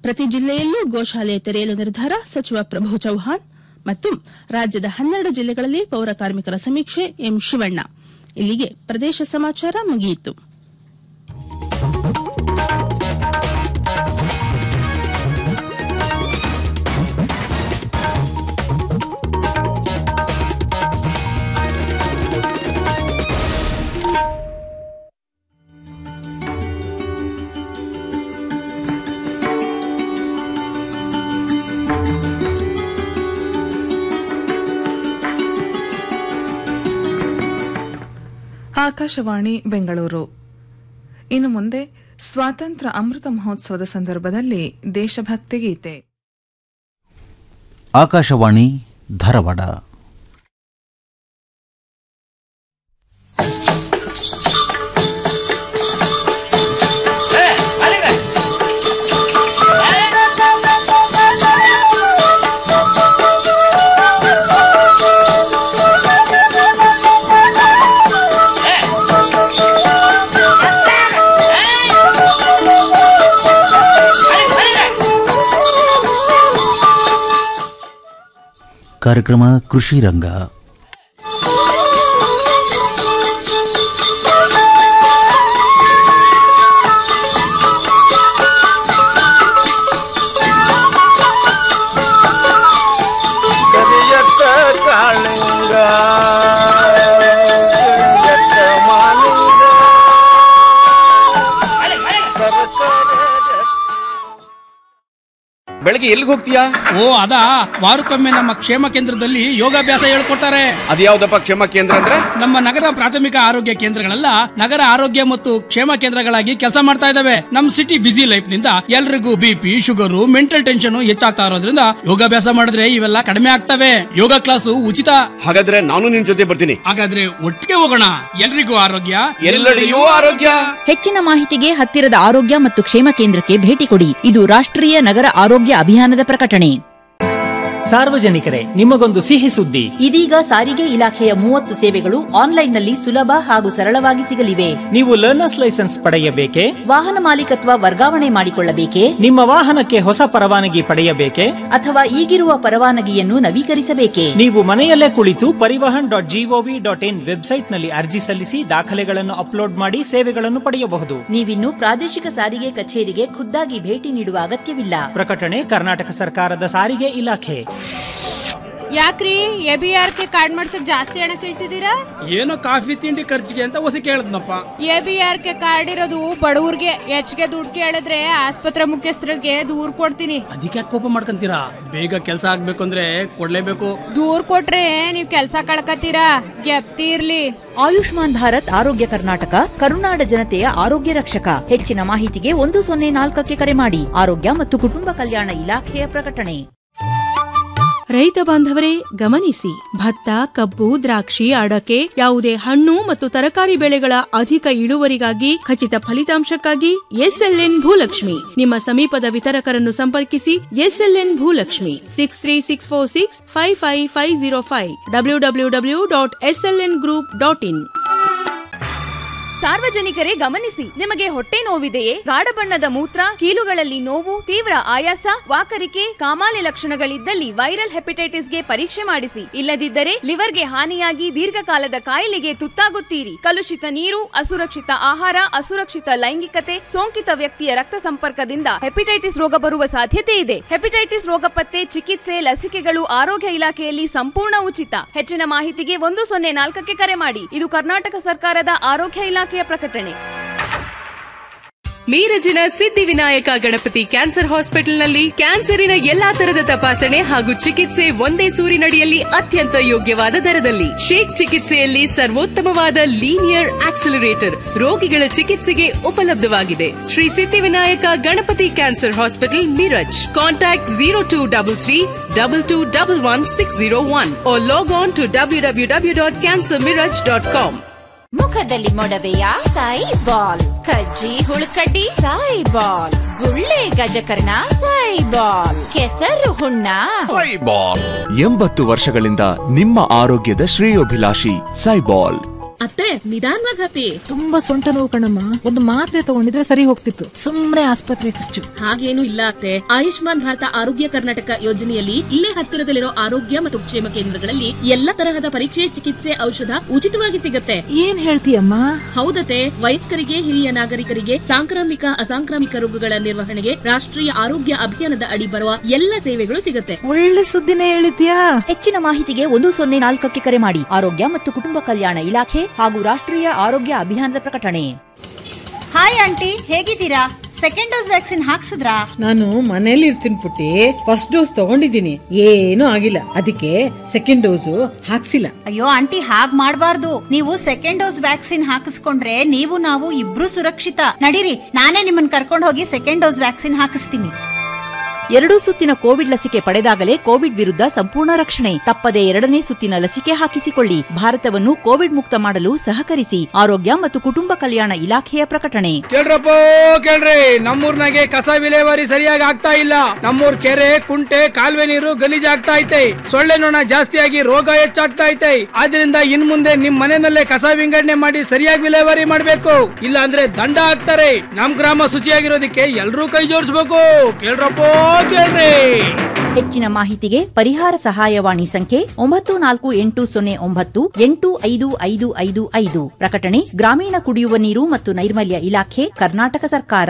ಪ್ರತಿ ಜಿಲ್ಲೆಯಲ್ಲೂ ಗೋಶಾಲೆ ತೆರೆಯಲು ನಿರ್ಧಾರ ಸಚಿವ ಪ್ರಭು ಚೌಹಾಣ್ ಮತ್ತು ರಾಜ್ಯದ ಹನ್ನೆರಡು ಜಿಲ್ಲೆಗಳಲ್ಲಿ ಪೌರ ಕಾರ್ಮಿಕರ ಸಮೀಕ್ಷೆ ಎಂ ಶಿವಣ್ಣ ಇಲ್ಲಿಗೆ ಪ್ರದೇಶ ಸಮಾಚಾರ ಮುಗಿಯಿತು ಆಕಾಶವಾಣಿ ಬೆಂಗಳೂರು ಇನ್ನು ಮುಂದೆ ಸ್ವಾತಂತ್ರ್ಯ ಅಮೃತ ಮಹೋತ್ಸವದ ಸಂದರ್ಭದಲ್ಲಿ ದೇಶಭಕ್ತಿ ಗೀತೆ ಆಕಾಶವಾಣಿ ಧಾರವಾಡ ಕಾರ್ಯಕ್ರಮ ಕೃಷಿ ರಂಗ ಕರಿಯತ್ತ ಕಾಳಿಂಗ ಕರಿಯತ್ತ ಮಾಲಿಂಗ ಬೆಳಗ್ಗೆ ಎಲ್ಲಿಗೆ ಹೋಗ್ತೀಯಾ ಓ ಅದಾ ವಾರಕ್ಕೊಮ್ಮೆ ನಮ್ಮ ಕ್ಷೇಮ ಕೇಂದ್ರದಲ್ಲಿ ಯೋಗಾಭ್ಯಾಸ ಹೇಳ್ಕೊಡ್ತಾರೆ ಅದ್ಯಾವ್ದಪ್ಪ ಕ್ಷೇಮ ಕೇಂದ್ರ ಅಂದ್ರೆ ನಮ್ಮ ನಗರ ಪ್ರಾಥಮಿಕ ಆರೋಗ್ಯ ಕೇಂದ್ರಗಳೆಲ್ಲ ನಗರ ಆರೋಗ್ಯ ಮತ್ತು ಕ್ಷೇಮ ಕೇಂದ್ರಗಳಾಗಿ ಕೆಲಸ ಮಾಡ್ತಾ ಇದಾವೆ ನಮ್ ಸಿಟಿ ಬಿಸಿ ಲೈಫ್ ನಿಂದ ಎಲ್ರಿಗೂ ಬಿಪಿ ಶುಗರು ಮೆಂಟಲ್ ಟೆನ್ಷನ್ ಹೆಚ್ಚಾಗ್ತಾ ಇರೋದ್ರಿಂದ ಯೋಗಾಭ್ಯಾಸ ಮಾಡಿದ್ರೆ ಇವೆಲ್ಲ ಕಡಿಮೆ ಆಗ್ತವೆ ಯೋಗ ಕ್ಲಾಸು ಉಚಿತ ಹಾಗಾದ್ರೆ ನಾನು ನಿನ್ ಜೊತೆ ಬರ್ತೀನಿ ಹಾಗಾದ್ರೆ ಒಟ್ಟಿಗೆ ಹೋಗೋಣ ಎಲ್ರಿಗೂ ಆರೋಗ್ಯ ಎಲ್ಲೆಡೆಯೂ ಆರೋಗ್ಯ ಹೆಚ್ಚಿನ ಮಾಹಿತಿಗೆ ಹತ್ತಿರದ ಆರೋಗ್ಯ ಮತ್ತು ಕ್ಷೇಮ ಕೇಂದ್ರಕ್ಕೆ ಭೇಟಿ ಕೊಡಿ ಇದು ರಾಷ್ಟ್ರೀಯ ನಗರ ಆರೋಗ್ಯ ಅಭಿಯಾನದ ಪ್ರಕಟಣೆ ಸಾರ್ವಜನಿಕರೇ ನಿಮಗೊಂದು ಸಿಹಿ ಸುದ್ದಿ ಇದೀಗ ಸಾರಿಗೆ ಇಲಾಖೆಯ ಮೂವತ್ತು ಸೇವೆಗಳು ಆನ್ಲೈನ್ನಲ್ಲಿ ಸುಲಭ ಹಾಗೂ ಸರಳವಾಗಿ ಸಿಗಲಿವೆ ನೀವು ಲರ್ನರ್ಸ್ ಲೈಸೆನ್ಸ್ ಪಡೆಯಬೇಕೆ ವಾಹನ ಮಾಲೀಕತ್ವ ವರ್ಗಾವಣೆ ಮಾಡಿಕೊಳ್ಳಬೇಕೇ ನಿಮ್ಮ ವಾಹನಕ್ಕೆ ಹೊಸ ಪರವಾನಗಿ ಪಡೆಯಬೇಕೆ ಅಥವಾ ಈಗಿರುವ ಪರವಾನಗಿಯನ್ನು ನವೀಕರಿಸಬೇಕೇ ನೀವು ಮನೆಯಲ್ಲೇ ಕುಳಿತು Parivahan dot G O V dot in ವೆಬ್ಸೈಟ್ನಲ್ಲಿ ಅರ್ಜಿ ಸಲ್ಲಿಸಿ ದಾಖಲೆಗಳನ್ನು ಅಪ್ಲೋಡ್ ಮಾಡಿ ಸೇವೆಗಳನ್ನು ಪಡೆಯಬಹುದು ನೀವಿನ್ನು ಪ್ರಾದೇಶಿಕ ಸಾರಿಗೆ ಕಚೇರಿಗೆ ಖುದ್ದಾಗಿ ಭೇಟಿ ನೀಡುವ ಅಗತ್ಯವಿಲ್ಲ ಪ್ರಕಟಣೆ ಕರ್ನಾಟಕ ಸರ್ಕಾರದ ಸಾರಿಗೆ ಇಲಾಖೆ ಯಾಕ್ರಿ A B R K card ಮಾಡ್ಸಕ್ ಜಾಸ್ತಿ ಹಣ ಕೇಳ್ತಿದ್ದೀರಾ ಏನೋ ಕಾಫಿ ತಿಂಡಿ ಖರ್ಚಿಗೆ ಅಂತ ಹೊಸ ಕೇಳದ್ನಪ್ಪ A B R K card ಇರೋದು ಬಡವ್ರಿಗೆ ಹೆಚ್ಚಿಗೆ ದುಡ್ಡು ಕೇಳಿದ್ರೆ ಆಸ್ಪತ್ರೆ ಮುಖ್ಯಸ್ಥರಿಗೆ ದೂರ್ ಕೊಡ್ತೀನಿ ಅದಕ್ಕೆ ಯಾಕೆ ಕೋಪ ಮಾಡ್ಕೊಂತೀರಾ ಬೇಗ ಕೆಲಸ ಆಗ್ಬೇಕು ಅಂದ್ರೆ ಕೊಡ್ಲೇಬೇಕು ದೂರ್ ಕೊಟ್ರೆ ನೀವ್ ಕೆಲ್ಸ ಕಳ್ಕತ್ತೀರಾ ಗೆಪ್ತಿ ಇರ್ಲಿ ಆಯುಷ್ಮಾನ್ ಭಾರತ್ ಆರೋಗ್ಯ ಕರ್ನಾಟಕ ಕರುನಾಡ ಜನತೆಯ ಆರೋಗ್ಯ ರಕ್ಷಕ ಹೆಚ್ಚಿನ ಮಾಹಿತಿಗೆ ಒಂದು ಸೊನ್ನೆ ನಾಲ್ಕಕ್ಕೆ ಕರೆ ಮಾಡಿ ಆರೋಗ್ಯ ಮತ್ತು ಕುಟುಂಬ ಕಲ್ಯಾಣ ಇಲಾಖೆಯ ಪ್ರಕಟಣೆ ರೈತ ಬಾಂಧವರೇ ಗಮನಿಸಿ ಭತ್ತ ಕಬ್ಬು ದ್ರಾಕ್ಷಿ ಅಡಕೆ ಯಾವುದೇ ಹಣ್ಣು ಮತ್ತು ತರಕಾರಿ ಬೆಳೆಗಳ ಅಧಿಕ ಇಳುವರಿಗಾಗಿ ಖಚಿತ ಫಲಿತಾಂಶಕ್ಕಾಗಿ ಎಸ್ಎಲ್ಎನ್ ಭೂಲಕ್ಷ್ಮಿ ನಿಮ್ಮ ಸಮೀಪದ ವಿತರಕರನ್ನು ಸಂಪರ್ಕಿಸಿ SLN Bhulakshmi six three six four six five five five zero five W W W dot SLN group dot in ಸಾರ್ವಜನಿಕರೇ ಗಮನಿಸಿ ನಿಮಗೆ ಹೊಟ್ಟೆ ನೋವಿದೆಯೇ ಗಾಢ ಬಣ್ಣದ ಮೂತ್ರ ಕೀಲುಗಳಲ್ಲಿ ನೋವು ತೀವ್ರ ಆಯಾಸ ವಾಕರಿಕೆ ಕಾಮಾಲೆ ಲಕ್ಷಣಗಳಿದ್ದಲ್ಲಿ ವೈರಲ್ ಹೆಪಟೈಟಿಸ್ಗೆ ಪರೀಕ್ಷೆ ಮಾಡಿಸಿ ಇಲ್ಲದಿದ್ದರೆ ಲಿವರ್ಗೆ ಹಾನಿಯಾಗಿ ದೀರ್ಘಕಾಲದ ಕಾಯಿಲೆಗೆ ತುತ್ತಾಗುತ್ತೀರಿ ಕಲುಷಿತ ನೀರು ಅಸುರಕ್ಷಿತ ಆಹಾರ ಅಸುರಕ್ಷಿತ ಲೈಂಗಿಕತೆ ಸೋಂಕಿತ ವ್ಯಕ್ತಿಯ ರಕ್ತ ಸಂಪರ್ಕದಿಂದ ಹೆಪಟೈಟಿಸ್ ರೋಗ ಬರುವ ಸಾಧ್ಯತೆ ಇದೆ ಹೆಪಟೈಟಿಸ್ ರೋಗ ಪತ್ತೆ ಚಿಕಿತ್ಸೆ ಲಸಿಕೆಗಳು ಆರೋಗ್ಯ ಇಲಾಖೆಯಲ್ಲಿ ಸಂಪೂರ್ಣ ಉಚಿತ ಹೆಚ್ಚಿನ ಮಾಹಿತಿಗೆ ಒಂದು ಸೊನ್ನೆ ನಾಲ್ಕಕ್ಕೆ ಕರೆ ಮಾಡಿ ಇದು ಕರ್ನಾಟಕ ಸರ್ಕಾರದ ಆರೋಗ್ಯ ಇಲಾಖೆಯ ಪ್ರಕಟಣೆ ಮೀರಜಿನ ಸಿದ್ಧಿವಿನಾಯಕ ಗಣಪತಿ ಕ್ಯಾನ್ಸರ್ ಹಾಸ್ಪಿಟಲ್ನಲ್ಲಿ ಕ್ಯಾನ್ಸರಿನ ಎಲ್ಲಾ ತರದ ತಪಾಸಣೆ ಹಾಗೂ ಚಿಕಿತ್ಸೆ ಒಂದೇ ಸೂರಿನಡಿಯಲ್ಲಿ ಅತ್ಯಂತ ಯೋಗ್ಯವಾದ ದರದಲ್ಲಿ ಶೇಕ್ ಚಿಕಿತ್ಸೆಯಲ್ಲಿ ಸರ್ವೋತ್ತಮವಾದ ಲೀನಿಯರ್ ಆಕ್ಸಿಲರೇಟರ್ ರೋಗಿಗಳ ಚಿಕಿತ್ಸೆಗೆ ಉಪಲಬ್ಧವಾಗಿದೆ Shri Siddhivinayak Ganapati cancer hospital Miraj contact zero two double three double two double one six zero one log on to W W W dot cancer Miraj dot com ಮುಖದಲ್ಲಿ ಮೊಡವೆಯ ಸಾಯಿ ಬಾಲ್ ಕಜ್ಜಿ ಹುಳುಕಡ್ಡಿ ಸಾಯಿ ಬಾಲ್ ಗುಳ್ಳೆ ಗಜಕರ್ಣ ಸಾಯಿ ಬಾಲ್ ಕೆಸರು ಹುಣ್ಣ ಎಂಬತ್ತು ವರ್ಷಗಳಿಂದ ನಿಮ್ಮ ಆರೋಗ್ಯದ ಶ್ರೇಯೋಭಿಲಾಷಿ ಸೈಬಾಲ್ ಅತ್ತೆ ನಿಧಾನವಾಗಿ ಹತ್ತಿ ತುಂಬಾ ಸೊಂಟ ನೋವು ಕಣಮ್ಮ ಒಂದು ಮಾತ್ರೆ ತಗೊಂಡಿದ್ರೆ ಸರಿ ಹೋಗ್ತಿತ್ತು ಸುಮ್ನೆ ಆಸ್ಪತ್ರೆ ಖರ್ಚು ಹಾಗೇನು ಇಲ್ಲ ಅತ್ತೆ ಆಯುಷ್ಮಾನ್ ಭಾರತ ಆರೋಗ್ಯ ಕರ್ನಾಟಕ ಯೋಜನೆಯಲ್ಲಿ ಇಲ್ಲೇ ಹತ್ತಿರದಲ್ಲಿರೋ ಆರೋಗ್ಯ ಮತ್ತು ಕ್ಷೇಮ ಕೇಂದ್ರಗಳಲ್ಲಿ ಎಲ್ಲ ತರಹದ ಪರೀಕ್ಷೆ ಚಿಕಿತ್ಸೆ ಔಷಧ ಉಚಿತವಾಗಿ ಸಿಗುತ್ತೆ ಏನ್ ಹೇಳ್ತೀಯಮ್ಮ ಹೌದತೆ ವಯಸ್ಕರಿಗೆ ಹಿರಿಯ ನಾಗರಿಕರಿಗೆ ಸಾಂಕ್ರಾಮಿಕ ಅಸಾಂಕ್ರಾಮಿಕ ರೋಗಗಳ ನಿರ್ವಹಣೆಗೆ ರಾಷ್ಟ್ರೀಯ ಆರೋಗ್ಯ ಅಭಿಯಾನದ ಅಡಿ ಬರುವ ಎಲ್ಲ ಸೇವೆಗಳು ಸಿಗುತ್ತೆ ಒಳ್ಳೆ ಸುದ್ದಿನೇ ಹೇಳಿದ್ಯಾ ಹೆಚ್ಚಿನ ಮಾಹಿತಿಗೆ ಒಂದು ಸೊನ್ನೆ ನಾಲ್ಕಕ್ಕೆ ಕರೆ ಮಾಡಿ ಆರೋಗ್ಯ ಮತ್ತು ಕುಟುಂಬ ಕಲ್ಯಾಣ ಇಲಾಖೆ ಹಾಗೂ ರಾಷ್ಟ್ರೀಯ ಆರೋಗ್ಯ ಅಭಿಯಾನದ ಪ್ರಕಟಣೆ ಹಾಯ್ ಆಂಟಿ ಹೇಗಿದ್ದೀರಾ ಸೆಕೆಂಡ್ ಡೋಸ್ ವ್ಯಾಕ್ಸಿನ್ ಹಾಕ್ಸಿದ್ರಾ ನಾನು ಮನೇಲಿ ಇರ್ತೀನಿ ಪುಟ್ಟಿ ಫಸ್ಟ್ ಡೋಸ್ ತಗೊಂಡಿದ್ದೀನಿ ಏನೂ ಆಗಿಲ್ಲ ಅದಕ್ಕೆ ಸೆಕೆಂಡ್ ಡೋಸು ಹಾಕ್ಸಿಲ್ಲ ಅಯ್ಯೋ ಆಂಟಿ ಹಾಗ್ ಮಾಡ್ಬಾರ್ದು ನೀವು ಸೆಕೆಂಡ್ ಡೋಸ್ ವ್ಯಾಕ್ಸಿನ್ ಹಾಕಿಸ್ಕೊಂಡ್ರೆ ನೀವು ನಾವು ಇಬ್ರು ಸುರಕ್ಷಿತ ನಡೀರಿ ನಾನೇ ನಿಮ್ಮನ್ನ ಕರ್ಕೊಂಡು ಹೋಗಿ ಸೆಕೆಂಡ್ ಡೋಸ್ ವ್ಯಾಕ್ಸಿನ್ ಹಾಕಿಸ್ತೀನಿ ಎರಡೂ ಸುತ್ತಿನ ಕೋವಿಡ್ ಲಸಿಕೆ ಪಡೆದಾಗಲೇ ಕೋವಿಡ್ ವಿರುದ್ಧ ಸಂಪೂರ್ಣ ರಕ್ಷಣೆ ತಪ್ಪದೆ ಎರಡನೇ ಸುತ್ತಿನ ಲಸಿಕೆ ಹಾಕಿಸಿಕೊಳ್ಳಿ ಭಾರತವನ್ನು ಕೋವಿಡ್ ಮುಕ್ತ ಮಾಡಲು ಸಹಕರಿಸಿ ಆರೋಗ್ಯ ಮತ್ತು ಕುಟುಂಬ ಕಲ್ಯಾಣ ಇಲಾಖೆಯ ಪ್ರಕಟಣೆ ಕೇಳ್ರಪ್ಪ ಕೇಳ್ರಿ ನಮ್ಮೂರ್ನಾಗೆ ಕಸ ವಿಲೇವಾರಿ ಸರಿಯಾಗಿ ಆಗ್ತಾ ಇಲ್ಲ ನಮ್ಮೂರ್ ಕೆರೆ ಕುಂಟೆ ಕಾಲುವೆ ನೀರು ಗಲೀಜ್ ಆಗ್ತಾ ಐತೆ ಸೊಳ್ಳೆ ನೊಣ ಜಾಸ್ತಿಯಾಗಿ ರೋಗ ಹೆಚ್ಚಾಗ್ತಾ ಐತೆ ಆದ್ರಿಂದ ಇನ್ ಮುಂದೆ ನಿಮ್ ಮನೆಯಲ್ಲೇ ಕಸ ವಿಂಗಡಣೆ ಮಾಡಿ ಸರಿಯಾಗಿ ವಿಲೇವಾರಿ ಮಾಡ್ಬೇಕು ಇಲ್ಲ ಅಂದ್ರೆ ದಂಡ ಹಾಕ್ತಾರೆ ನಮ್ ಗ್ರಾಮ ಶುಚಿಯಾಗಿರೋದಕ್ಕೆ ಎಲ್ರೂ ಕೈ ಜೋಡಿಸ್ಬೇಕು ಕೇಳ್ರಪ್ಪ ಕೇಳ್ರಿ ಹೆಚ್ಚಿನ ಮಾಹಿತಿಗೆ ಪರಿಹಾರ ಸಹಾಯವಾಣಿ ಸಂಖ್ಯೆ ಒಂಬತ್ತು ನಾಲ್ಕು ಎಂಟು ಸೊನ್ನೆ ಒಂಬತ್ತು ಎಂಟು ಐದು ಐದು ಐದು ಐದು ಪ್ರಕಟಣೆ ಗ್ರಾಮೀಣ ಕುಡಿಯುವ ನೀರು ಮತ್ತು ನೈರ್ಮಲ್ಯ ಇಲಾಖೆ ಕರ್ನಾಟಕ ಸರ್ಕಾರ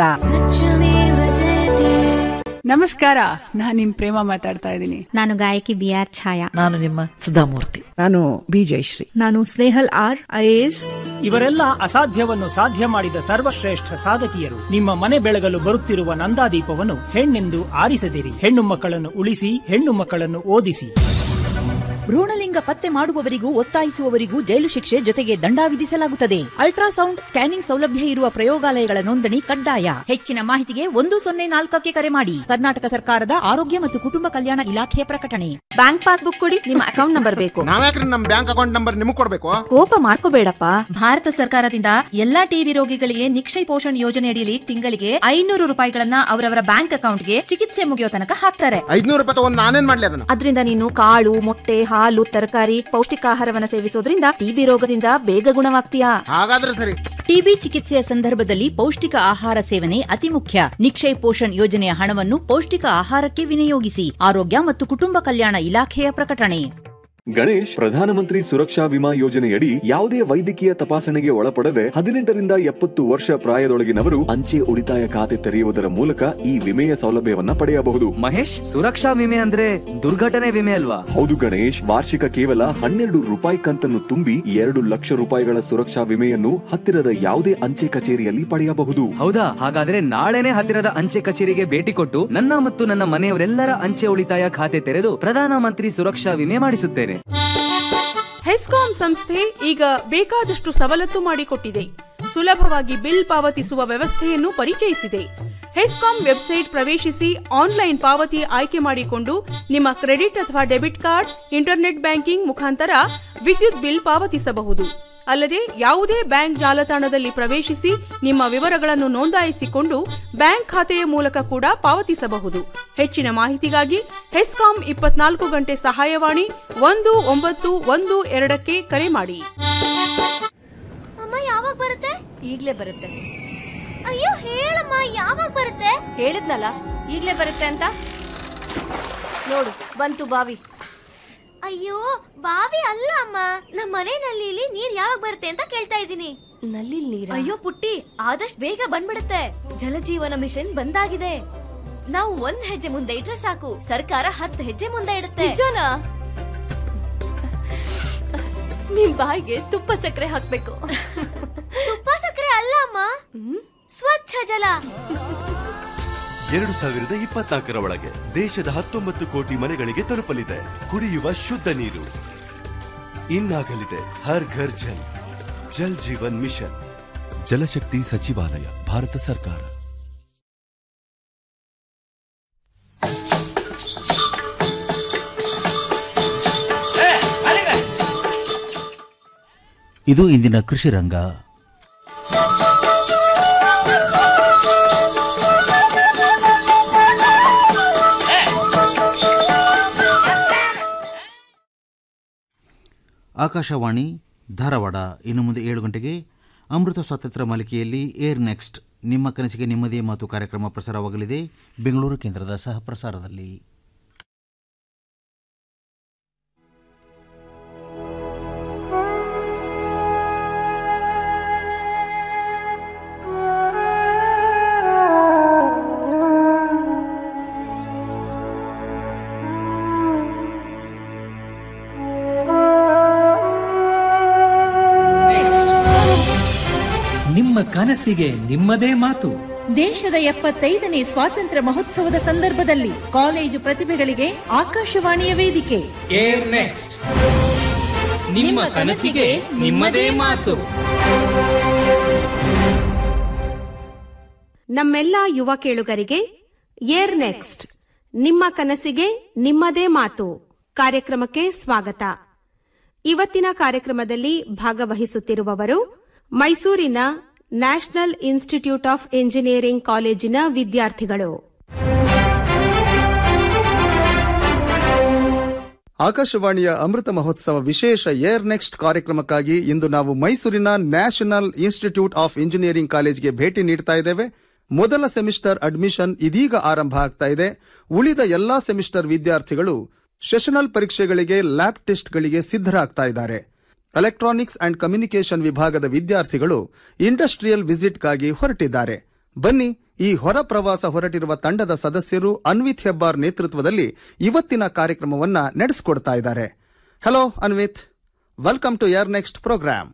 ನಮಸ್ಕಾರ ನಾನ್ ನಿಮ್ ಪ್ರೇಮ ಮಾತಾಡ್ತಾ ಇದ್ದೀನಿ ನಾನು ಗಾಯಕಿ ಬಿ ಆರ್ ಛಾಯಾ ನಾನು ನಿಮ್ಮ ಸುಧಾಮೂರ್ತಿ ನಾನು ಬಿ ಜಯಶ್ರೀ ನಾನು ಸ್ನೇಹಲ್ ಆರ್ ಐಎಎಸ್ ಇವರೆಲ್ಲ ಅಸಾಧ್ಯವನ್ನು ಸಾಧ್ಯ ಮಾಡಿದ ಸರ್ವಶ್ರೇಷ್ಠ ಸಾಧಕಿಯರು ನಿಮ್ಮ ಮನೆ ಬೆಳಗಲು ಬರುತ್ತಿರುವ ನಂದಾದೀಪವನ್ನು ಹೆಣ್ಣೆಂದು ಆರಿಸದಿರಿ ಹೆಣ್ಣು ಮಕ್ಕಳನ್ನು ಉಳಿಸಿ ಹೆಣ್ಣು ಮಕ್ಕಳನ್ನು ಓದಿಸಿ ಭ್ರೂಣಲಿಂಗ ಪತ್ತೆ ಮಾಡುವವರಿಗೂ ಒತ್ತಾಯಿಸುವವರಿಗೂ ಜೈಲು ಶಿಕ್ಷೆ ಜೊತೆಗೆ ದಂಡ ವಿಧಿಸಲಾಗುತ್ತದೆ ಅಲ್ಟ್ರಾಸೌಂಡ್ ಸ್ಕ್ಯಾನಿಂಗ್ ಸೌಲಭ್ಯ ಇರುವ ಪ್ರಯೋಗಾಲಯಗಳ ನೋಂದಣಿ ಕಡ್ಡಾಯ ಹೆಚ್ಚಿನ ಮಾಹಿತಿಗೆ ಒಂದು ಸೊನ್ನೆ ನಾಲ್ಕಕ್ಕೆ ಕರೆ ಮಾಡಿ ಕರ್ನಾಟಕ ಸರ್ಕಾರದ ಆರೋಗ್ಯ ಮತ್ತು ಕುಟುಂಬ ಕಲ್ಯಾಣ ಇಲಾಖೆಯ ಪ್ರಕಟಣೆ ಬ್ಯಾಂಕ್ ಪಾಸ್ಬುಕ್ ಕೊಡಿ ನಿಮ್ಮ ಅಕೌಂಟ್ ನಂಬರ್ ಬೇಕು ನಾವ್ಯಾಕ್ರಿ ನಮ್ ಬ್ಯಾಂಕ್ ಅಕೌಂಟ್ ನಂಬರ್ ನಿಮಗ್ ಕೊಡ್ಬೇಕು ಕೋಪ ಮಾಡ್ಕೋಬೇಡಪ್ಪ ಭಾರತ ಸರ್ಕಾರದಿಂದ ಎಲ್ಲಾ ಟಿಬಿ ರೋಗಿಗಳಿಗೆ ನಿಕ್ಷಯ ಪೋಷಣ್ ಯೋಜನೆ ಅಡಿಯಲ್ಲಿ ತಿಂಗಳಿಗೆ ಐನೂರು ರೂಪಾಯಿಗಳನ್ನ ಅವರವರ ಬ್ಯಾಂಕ್ ಅಕೌಂಟ್ಗೆ ಚಿಕಿತ್ಸೆ ಮುಗಿಯೋ ತನಕ ಹಾಕ್ತಾರೆ ಐದ್ನೂರು ರೂಪಾಯಿ ತಗೊಂಡ್ ನಾನೇನ್ ಮಾಡ್ಲಿ ಅದನ್ನ ಅದರಿಂದ ನೀನು ಕಾಳು ಮೊಟ್ಟೆ ಹಾಲು ತರಕಾರಿ ಪೌಷ್ಟಿಕಾಹಾರವನ್ನ ಸೇವಿಸೋದ್ರಿಂದ ಟಿಬಿ ರೋಗದಿಂದ ಬೇಗ ಗುಣವಾಗ್ತೀಯಾ ಹಾಗಾದ್ರೆ ಸರಿ ಟಿಬಿ ಚಿಕಿತ್ಸೆಯ ಸಂದರ್ಭದಲ್ಲಿ ಪೌಷ್ಟಿಕ ಆಹಾರ ಸೇವನೆ ಅತಿ ಮುಖ್ಯ ನಿಕ್ಷಯ್ ಪೋಷಣ್ ಯೋಜನೆಯ ಹಣವನ್ನು ಪೌಷ್ಟಿಕ ಆಹಾರಕ್ಕೆ ವಿನಿಯೋಗಿಸಿ ಆರೋಗ್ಯ ಮತ್ತು ಕುಟುಂಬ ಕಲ್ಯಾಣ ಇಲಾಖೆಯ ಪ್ರಕಟಣೆ ಗಣೇಶ್ ಪ್ರಧಾನಮಂತ್ರಿ ಸುರಕ್ಷಾ ವಿಮಾ ಯೋಜನೆಯಡಿ ಯಾವುದೇ ವೈದ್ಯಕೀಯ ತಪಾಸಣೆಗೆ ಒಳಪಡದೆ ಹದಿನೆಂಟರಿಂದ ಎಪ್ಪತ್ತು ವರ್ಷ ಪ್ರಾಯದೊಳಗಿನವರು ಅಂಚೆ ಉಳಿತಾಯ ಖಾತೆ ತೆರೆಯುವುದರ ಮೂಲಕ ಈ ವಿಮೆಯ ಸೌಲಭ್ಯವನ್ನ ಪಡೆಯಬಹುದು ಮಹೇಶ್ ಸುರಕ್ಷಾ ವಿಮೆ ಅಂದ್ರೆ ದುರ್ಘಟನೆ ವಿಮೆ ಅಲ್ವಾ ಹೌದು ಗಣೇಶ್ ವಾರ್ಷಿಕ ಕೇವಲ ಹನ್ನೆರಡು ರೂಪಾಯಿ ಕಂತನ್ನು ತುಂಬಿ ಎರಡು ಲಕ್ಷ ರೂಪಾಯಿಗಳ ಸುರಕ್ಷಾ ವಿಮೆಯನ್ನು ಹತ್ತಿರದ ಯಾವುದೇ ಅಂಚೆ ಕಚೇರಿಯಲ್ಲಿ ಪಡೆಯಬಹುದು ಹೌದಾ ಹಾಗಾದ್ರೆ ನಾಳೆನೆ ಹತ್ತಿರದ ಅಂಚೆ ಕಚೇರಿಗೆ ಭೇಟಿ ಕೊಟ್ಟು ನನ್ನ ಮತ್ತು ನನ್ನ ಮನೆಯವರೆಲ್ಲರ ಅಂಚೆ ಉಳಿತಾಯ ಖಾತೆ ತೆರೆದು ಪ್ರಧಾನಮಂತ್ರಿ ಸುರಕ್ಷಾ ವಿಮೆ ಮಾಡಿಸುತ್ತೇನೆ ಹೆಸ್ಕಾಂ ಸಂಸ್ಥೆ ಈಗ ಬೇಕಾದಷ್ಟು ಸವಲತ್ತು ಮಾಡಿಕೊಟ್ಟಿದೆ ಸುಲಭವಾಗಿ ಬಿಲ್ ಪಾವತಿಸುವ ವ್ಯವಸ್ಥೆಯನ್ನು ಪರಿಚಯಿಸಿದೆ ಹೆಸ್ಕಾಂ ವೆಬ್ಸೈಟ್ ಪ್ರವೇಶಿಸಿ ಆನ್ಲೈನ್ ಪಾವತಿ ಆಯ್ಕೆ ಮಾಡಿಕೊಂಡು ನಿಮ್ಮ ಕ್ರೆಡಿಟ್ ಅಥವಾ ಡೆಬಿಟ್ ಕಾರ್ಡ್ ಇಂಟರ್ನೆಟ್ ಬ್ಯಾಂಕಿಂಗ್ ಮುಖಾಂತರ ವಿದ್ಯುತ್ ಬಿಲ್ ಪಾವತಿಸಬಹುದು ಅಲ್ಲದೆ ಯಾವುದೇ ಬ್ಯಾಂಕ್ ಜಾಲತಾಣದಲ್ಲಿ ಪ್ರವೇಶಿಸಿ ನಿಮ್ಮ ವಿವರಗಳನ್ನು ನೋಂದಾಯಿಸಿಕೊಂಡು ಬ್ಯಾಂಕ್ ಖಾತೆಯ ಮೂಲಕ ಕೂಡ ಪಾವತಿಸಬಹುದು ಹೆಚ್ಚಿನ ಮಾಹಿತಿಗಾಗಿ ಹೆಸ್ಕಾಂ ಇಪ್ಪತ್ನಾಲ್ಕು ಗಂಟೆ ಸಹಾಯವಾಣಿ ಒಂದು ಒಂಬತ್ತು ಒಂದು ಎರಡಕ್ಕೆ ಕರೆ ಮಾಡಿ ಅಮ್ಮ ಯಾವಾಗ ಬರುತ್ತೆ ಈಗ್ಲೇ ಬರುತ್ತೆ ಅಯ್ಯೋ ಹೇಳಮ್ಮ ಯಾವಾಗ ಬರುತ್ತೆ ಹೇಳಿದ್ನಲ್ಲ ಈಗ್ಲೇ ಬರುತ್ತೆ ಅಂತ ನೋಡು ಬಂತು ಬಾವಿ ಅಯ್ಯೋ ಬಾವಿ ಅಲ್ಲ ಅಮ್ಮ ನಮ್ಮ ಮನೆ ನಲ್ಲಿಲಿ ನೀರ್ ಯಾವಾಗ ಬರುತ್ತೆ ಅಂತ ಕೇಳ್ತಾ ಇದ್ದೀನಿ ನಲ್ಲಿ ನೀರ ಅಯ್ಯೋ ಪುಟ್ಟಿ ಆದಷ್ಟು ಬೇಗ ಬಂದ್ಬಿಡುತ್ತೆ ಜಲಜೀವನ ಮಿಷನ್ ಬಂದಾಗಿದೆ ನಾವು ಒಂದ್ ಹೆಜ್ಜೆ ಮುಂದೆ ಇಟ್ರೆ ಸಾಕು ಸರ್ಕಾರ ಹತ್ತು ಹೆಜ್ಜೆ ಮುಂದೆ ಇಡುತ್ತೆ ನಿಜನಾ ನಿಮ್ ಬಾಯಿಗೆ ತುಪ್ಪ ಸಕ್ಕರೆ ಹಾಕ್ಬೇಕು ತುಪ್ಪ ಸಕ್ಕರೆ ಅಲ್ಲ ಅಮ್ಮ ಸ್ವಚ್ಛ ಜಲ ಎರಡು ಸಾವಿರದ ಇಪ್ಪತ್ನಾಲ್ಕರ ಒಳಗೆ ದೇಶದ ಹತ್ತೊಂಬತ್ತು ಕೋಟಿ ಮನೆಗಳಿಗೆ ತಲುಪಲಿದೆ ಕುಡಿಯುವ ಶುದ್ಧ ನೀರು ಇನ್ನಾಗಲಿದೆ ಹರ್ ಘರ್ ಜಲ್ ಜಲ್ ಜೀವನ್ ಮಿಷನ್ ಜಲಶಕ್ತಿ ಸಚಿವಾಲಯ ಭಾರತ ಸರ್ಕಾರ ಇದು ಇಂದಿನ ಕೃಷಿ ರಂಗ ಆಕಾಶವಾಣಿ ಧಾರವಾಡ ಇನ್ನು ಮುಂದೆ ಏಳು ಗಂಟೆಗೆ ಅಮೃತ ಸ್ವಾತಂತ್ರ್ಯ ಮಾಲಿಕೆಯಲ್ಲಿ ಏರ್ ನೆಕ್ಸ್ಟ್ ನಿಮ್ಮ ಕನಸಿಗೆ ನಿಮ್ಮದೇ ಮಾತು ಕಾರ್ಯಕ್ರಮ ಪ್ರಸಾರವಾಗಲಿದೆ ಬೆಂಗಳೂರು ಕೇಂದ್ರದ ಸಹ ಪ್ರಸಾರದಲ್ಲಿ ನಿಮ್ಮ ಕನಸಿಗೆ ನಿಮ್ಮದೇ ಮಾತು ದೇಶದ ಎಪ್ಪತ್ತೈದನೇ ಸ್ವಾತಂತ್ರ್ಯ ಮಹೋತ್ಸವದ ಸಂದರ್ಭದಲ್ಲಿ ಕಾಲೇಜು ಪ್ರತಿಭೆಗಳಿಗೆ ಆಕಾಶವಾಣಿಯ ವೇದಿಕೆ ಏರ್ ನೆಕ್ಸ್ಟ್ ನಿಮ್ಮ ಕನಸಿಗೆ ನಿಮ್ಮದೇ ಮಾತು ನಮ್ಮೆಲ್ಲ ಯುವ ಕೇಳುಗರಿಗೆ ಏರ್ ನೆಕ್ಸ್ಟ್ ನಿಮ್ಮ ಕನಸಿಗೆ ನಿಮ್ಮದೇ ಮಾತು ಕಾರ್ಯಕ್ರಮಕ್ಕೆ ಸ್ವಾಗತ ಇವತ್ತಿನ ಕಾರ್ಯಕ್ರಮದಲ್ಲಿ ಭಾಗವಹಿಸುತ್ತಿರುವವರು ಮೈಸೂರಿನ ನ್ಯಾಷನಲ್ ಇನ್ಸ್ಟಿಟ್ಯೂಟ್ ಆಫ್ ಎಂಜಿನಿಯರಿಂಗ್ ಕಾಲೇಜಿನ ವಿದ್ಯಾರ್ಥಿಗಳು ಆಕಾಶವಾಣಿಯ ಅಮೃತ ಮಹೋತ್ಸವ ವಿಶೇಷ ಏರ್ ನೆಕ್ಸ್ಟ್ ಕಾರ್ಯಕ್ರಮಕ್ಕಾಗಿ ಇಂದು ನಾವು ಮೈಸೂರಿನ ನ್ಯಾಷನಲ್ ಇನ್ಸ್ಟಿಟ್ಯೂಟ್ ಆಫ್ ಇಂಜಿನಿಯರಿಂಗ್ ಕಾಲೇಜ್ಗೆ ಭೇಟಿ ನೀಡ್ತಾ ಇದ್ದೇವೆ ಮೊದಲ ಸೆಮಿಸ್ಟರ್ ಅಡ್ಮಿಷನ್ ಇದೀಗ ಆರಂಭ ಆಗ್ತಾ ಇದೆ ಉಳಿದ ಎಲ್ಲಾ ಸೆಮಿಸ್ಟರ್ ವಿದ್ಯಾರ್ಥಿಗಳು ಸೆಷನಲ್ ಪರೀಕ್ಷೆಗಳಿಗೆ ಲ್ಯಾಬ್ ಟೆಸ್ಟ್ಗಳಿಗೆ ಸಿದ್ಧರಾಗ್ತಾ ಇದ್ದಾರೆ ಎಲೆಕ್ಟ್ರಾನಿಕ್ಸ್ ಅಂಡ್ ಕಮ್ಯುನಿಕೇಷನ್ ವಿಭಾಗದ ವಿದ್ಯಾರ್ಥಿಗಳು ಇಂಡಸ್ಟ್ರಿಯಲ್ ವಿಸಿಟ್ಗಾಗಿ ಹೊರಟಿದ್ದಾರೆ ಬನ್ನಿ ಈ ಹೊರ ಪ್ರವಾಸ ಹೊರಟಿರುವ ತಂಡದ ಸದಸ್ಯರು ಅನ್ವಿತ್ ಹೆಬ್ಬಾರ್ ನೇತೃತ್ವದಲ್ಲಿ ಇವತ್ತಿನ ಕಾರ್ಯಕ್ರಮವನ್ನ ನಡೆಸಿಕೊಡ್ತಾ ಇದ್ದಾರೆ hello Anvith welcome to your next program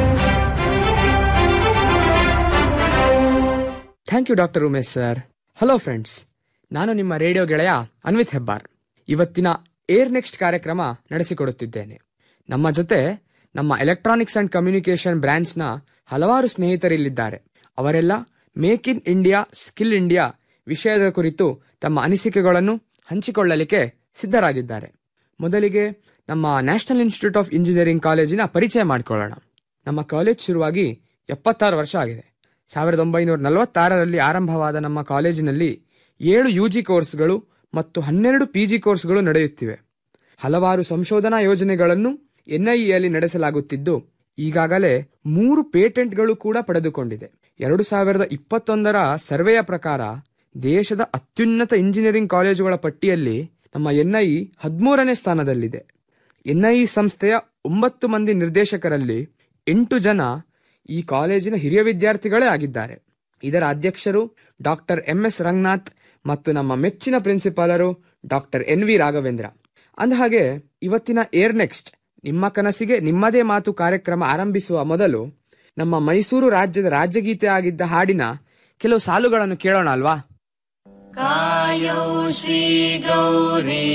thank you doctor Umesh sir hello friends ನಾನು ನಿಮ್ಮ ರೇಡಿಯೋ ಗೆಳೆಯ ಅನ್ವಿತ್ ಹೆಬ್ಬಾರ್ ಇವತ್ತಿನ ಏರ್ ನೆಕ್ಸ್ಟ್ ಕಾರ್ಯಕ್ರಮ ನಡೆಸಿಕೊಡುತ್ತಿದ್ದೇನೆ ನಮ್ಮ ಜೊತೆ ನಮ್ಮ ಎಲೆಕ್ಟ್ರಾನಿಕ್ಸ್ ಅಂಡ್ ಕಮ್ಯುನಿಕೇಷನ್ ಬ್ರಾಂಚ್ನ ಹಲವಾರು ಸ್ನೇಹಿತರಿಲ್ಲಿದ್ದಾರೆ ಅವರೆಲ್ಲ make in India skill India ವಿಷಯದ ಕುರಿತು ತಮ್ಮ ಅನಿಸಿಕೆಗಳನ್ನು ಹಂಚಿಕೊಳ್ಳಲಿಕ್ಕೆ ಸಿದ್ಧರಾಗಿದ್ದಾರೆ ಮೊದಲಿಗೆ ನಮ್ಮ ನ್ಯಾಷನಲ್ ಇನ್ಸ್ಟಿಟ್ಯೂಟ್ ಆಫ್ ಇಂಜಿನಿಯರಿಂಗ್ ಕಾಲೇಜಿನ ಪರಿಚಯ ಮಾಡಿಕೊಳ್ಳೋಣ ನಮ್ಮ ಕಾಲೇಜ್ ಶುರುವಾಗಿ ಎಪ್ಪತ್ತಾರು ವರ್ಷ ಆಗಿದೆ ಸಾವಿರದ ಒಂಬೈನೂರ ನಲವತ್ತಾರರಲ್ಲಿ ಆರಂಭವಾದ ನಮ್ಮ ಕಾಲೇಜಿನಲ್ಲಿ ಏಳು ಯುಜಿ ಕೋರ್ಸ್ಗಳು ಮತ್ತು ಹನ್ನೆರಡು ಪಿಜಿ ಕೋರ್ಸ್ಗಳು ನಡೆಯುತ್ತಿವೆ ಹಲವಾರು ಸಂಶೋಧನಾ ಯೋಜನೆಗಳನ್ನು ಎನ್ಐಇಯಲ್ಲಿ ನಡೆಸಲಾಗುತ್ತಿದ್ದು ಈಗಾಗಲೇ ಮೂರು ಪೇಟೆಂಟ್ಗಳು ಕೂಡ ಪಡೆದುಕೊಂಡಿದೆ ಎರಡು ಸಾವಿರದ ಇಪ್ಪತ್ತೊಂದರ ಸರ್ವೆಯ ಪ್ರಕಾರ ದೇಶದ ಅತ್ಯುನ್ನತ ಇಂಜಿನಿಯರಿಂಗ್ ಕಾಲೇಜುಗಳ ಪಟ್ಟಿಯಲ್ಲಿ ನಮ್ಮ ಎನ್ಐಇ ಹದಿಮೂರನೇ ಸ್ಥಾನದಲ್ಲಿದೆ ಎನ್ಐಇ ಸಂಸ್ಥೆಯ ಒಂಬತ್ತು ಮಂದಿ ನಿರ್ದೇಶಕರಲ್ಲಿ ಎಂಟು ಜನ ಈ ಕಾಲೇಜಿನ ಹಿರಿಯ ವಿದ್ಯಾರ್ಥಿಗಳೇ ಆಗಿದ್ದಾರೆ ಇದರ ಅಧ್ಯಕ್ಷರು ಡಾಕ್ಟರ್ ಎಂ ಎಸ್ ರಂಗನಾಥ್ ಮತ್ತು ನಮ್ಮ ಮೆಚ್ಚಿನ ಪ್ರಿನ್ಸಿಪಾಲರು ಡಾಕ್ಟರ್ ಎನ್ ವಿ ರಾಘವೇಂದ್ರ ಅಂದಹಾಗೆ ಇವತ್ತಿನ ಏರ್ ನೆಕ್ಸ್ಟ್ ನಿಮ್ಮ ಕನಸಿಗೆ ನಿಮ್ಮದೇ ಮಾತು ಕಾರ್ಯಕ್ರಮ ಆರಂಭಿಸುವ ಮೊದಲು ನಮ್ಮ ಮೈಸೂರು ರಾಜ್ಯದ ರಾಜ್ಯಗೀತೆ ಆಗಿದ್ದ ಹಾಡಿನ ಕೆಲವು ಸಾಲುಗಳನ್ನು ಕೇಳೋಣ ಅಲ್ವಾ कायौ श्रीगौरी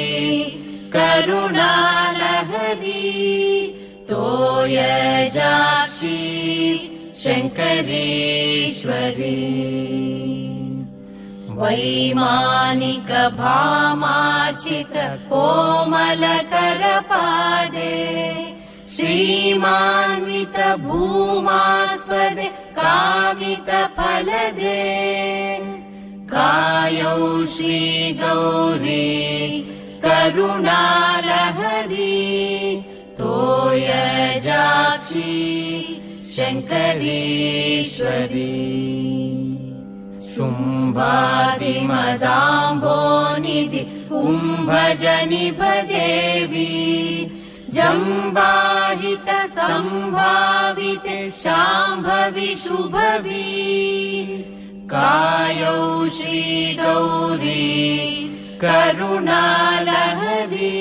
करुणालहरी तोयजाक्षी शङ्करेश्वरी वैमानिकभामार्चित कोमलकरपादे श्रीमान्वित भूमास्पदे कामितफलदे कायौ श्रीगौरी करुणालहरी तोयजाक्षी शङ्करेश्वरी शुम्भादिमदाम्भोनिधि कुम्भजनिभदेवी जम्बाहित सम्भाविते शाम्भवि शुभवी कायौ श्रीगौरी करुणालहरी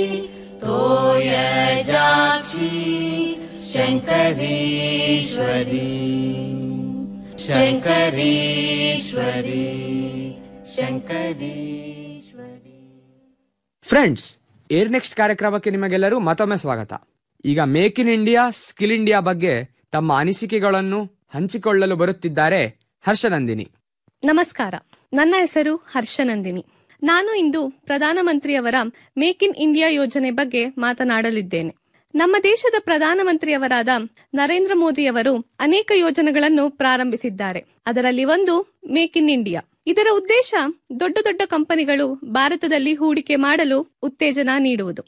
तोयजाक्षी शङ्करेश्वरी शङ्करेश्वरी शङ्करेश्वरी ಫ್ರೆಂಡ್ಸ್ ಏರ್ ನೆಕ್ಸ್ಟ್ ಕಾರ್ಯಕ್ರಮಕ್ಕೆ ನಿಮಗೆಲ್ಲರೂ ಮತ್ತೊಮ್ಮೆ ಸ್ವಾಗತ ಈಗ make in India skill India ಬಗ್ಗೆ ತಮ್ಮ ಅನಿಸಿಕೆಗಳನ್ನು ಹಂಚಿಕೊಳ್ಳಲು ಬರುತ್ತಿದ್ದಾರೆ ಹರ್ಷನಂದಿನಿ ನಮಸ್ಕಾರ ನನ್ನ ಹೆಸರು ಹರ್ಷನಂದಿನಿ ನಾನು ಇಂದು ಪ್ರಧಾನಮಂತ್ರಿಯವರ ಮೇಕ್ ಇನ್ ಇಂಡಿಯಾ ಯೋಜನೆ ಬಗ್ಗೆ ಮಾತನಾಡಲಿದ್ದೇನೆ ನಮ್ಮ ದೇಶದ ಪ್ರಧಾನಮಂತ್ರಿಯವರಾದ ನರೇಂದ್ರ ಮೋದಿಯವರು ಅನೇಕ ಯೋಜನೆಗಳನ್ನು ಪ್ರಾರಂಭಿಸಿದ್ದಾರೆ ಅದರಲ್ಲಿ ಒಂದು ಮೇಕ್ ಇನ್ ಇಂಡಿಯಾ ಇದರ ಉದ್ದೇಶ ದೊಡ್ಡ ದೊಡ್ಡ ಕಂಪನಿಗಳು ಭಾರತದಲ್ಲಿ ಹೂಡಿಕೆ ಮಾಡಲು ಉತ್ತೇಜನ ನೀಡುವುದು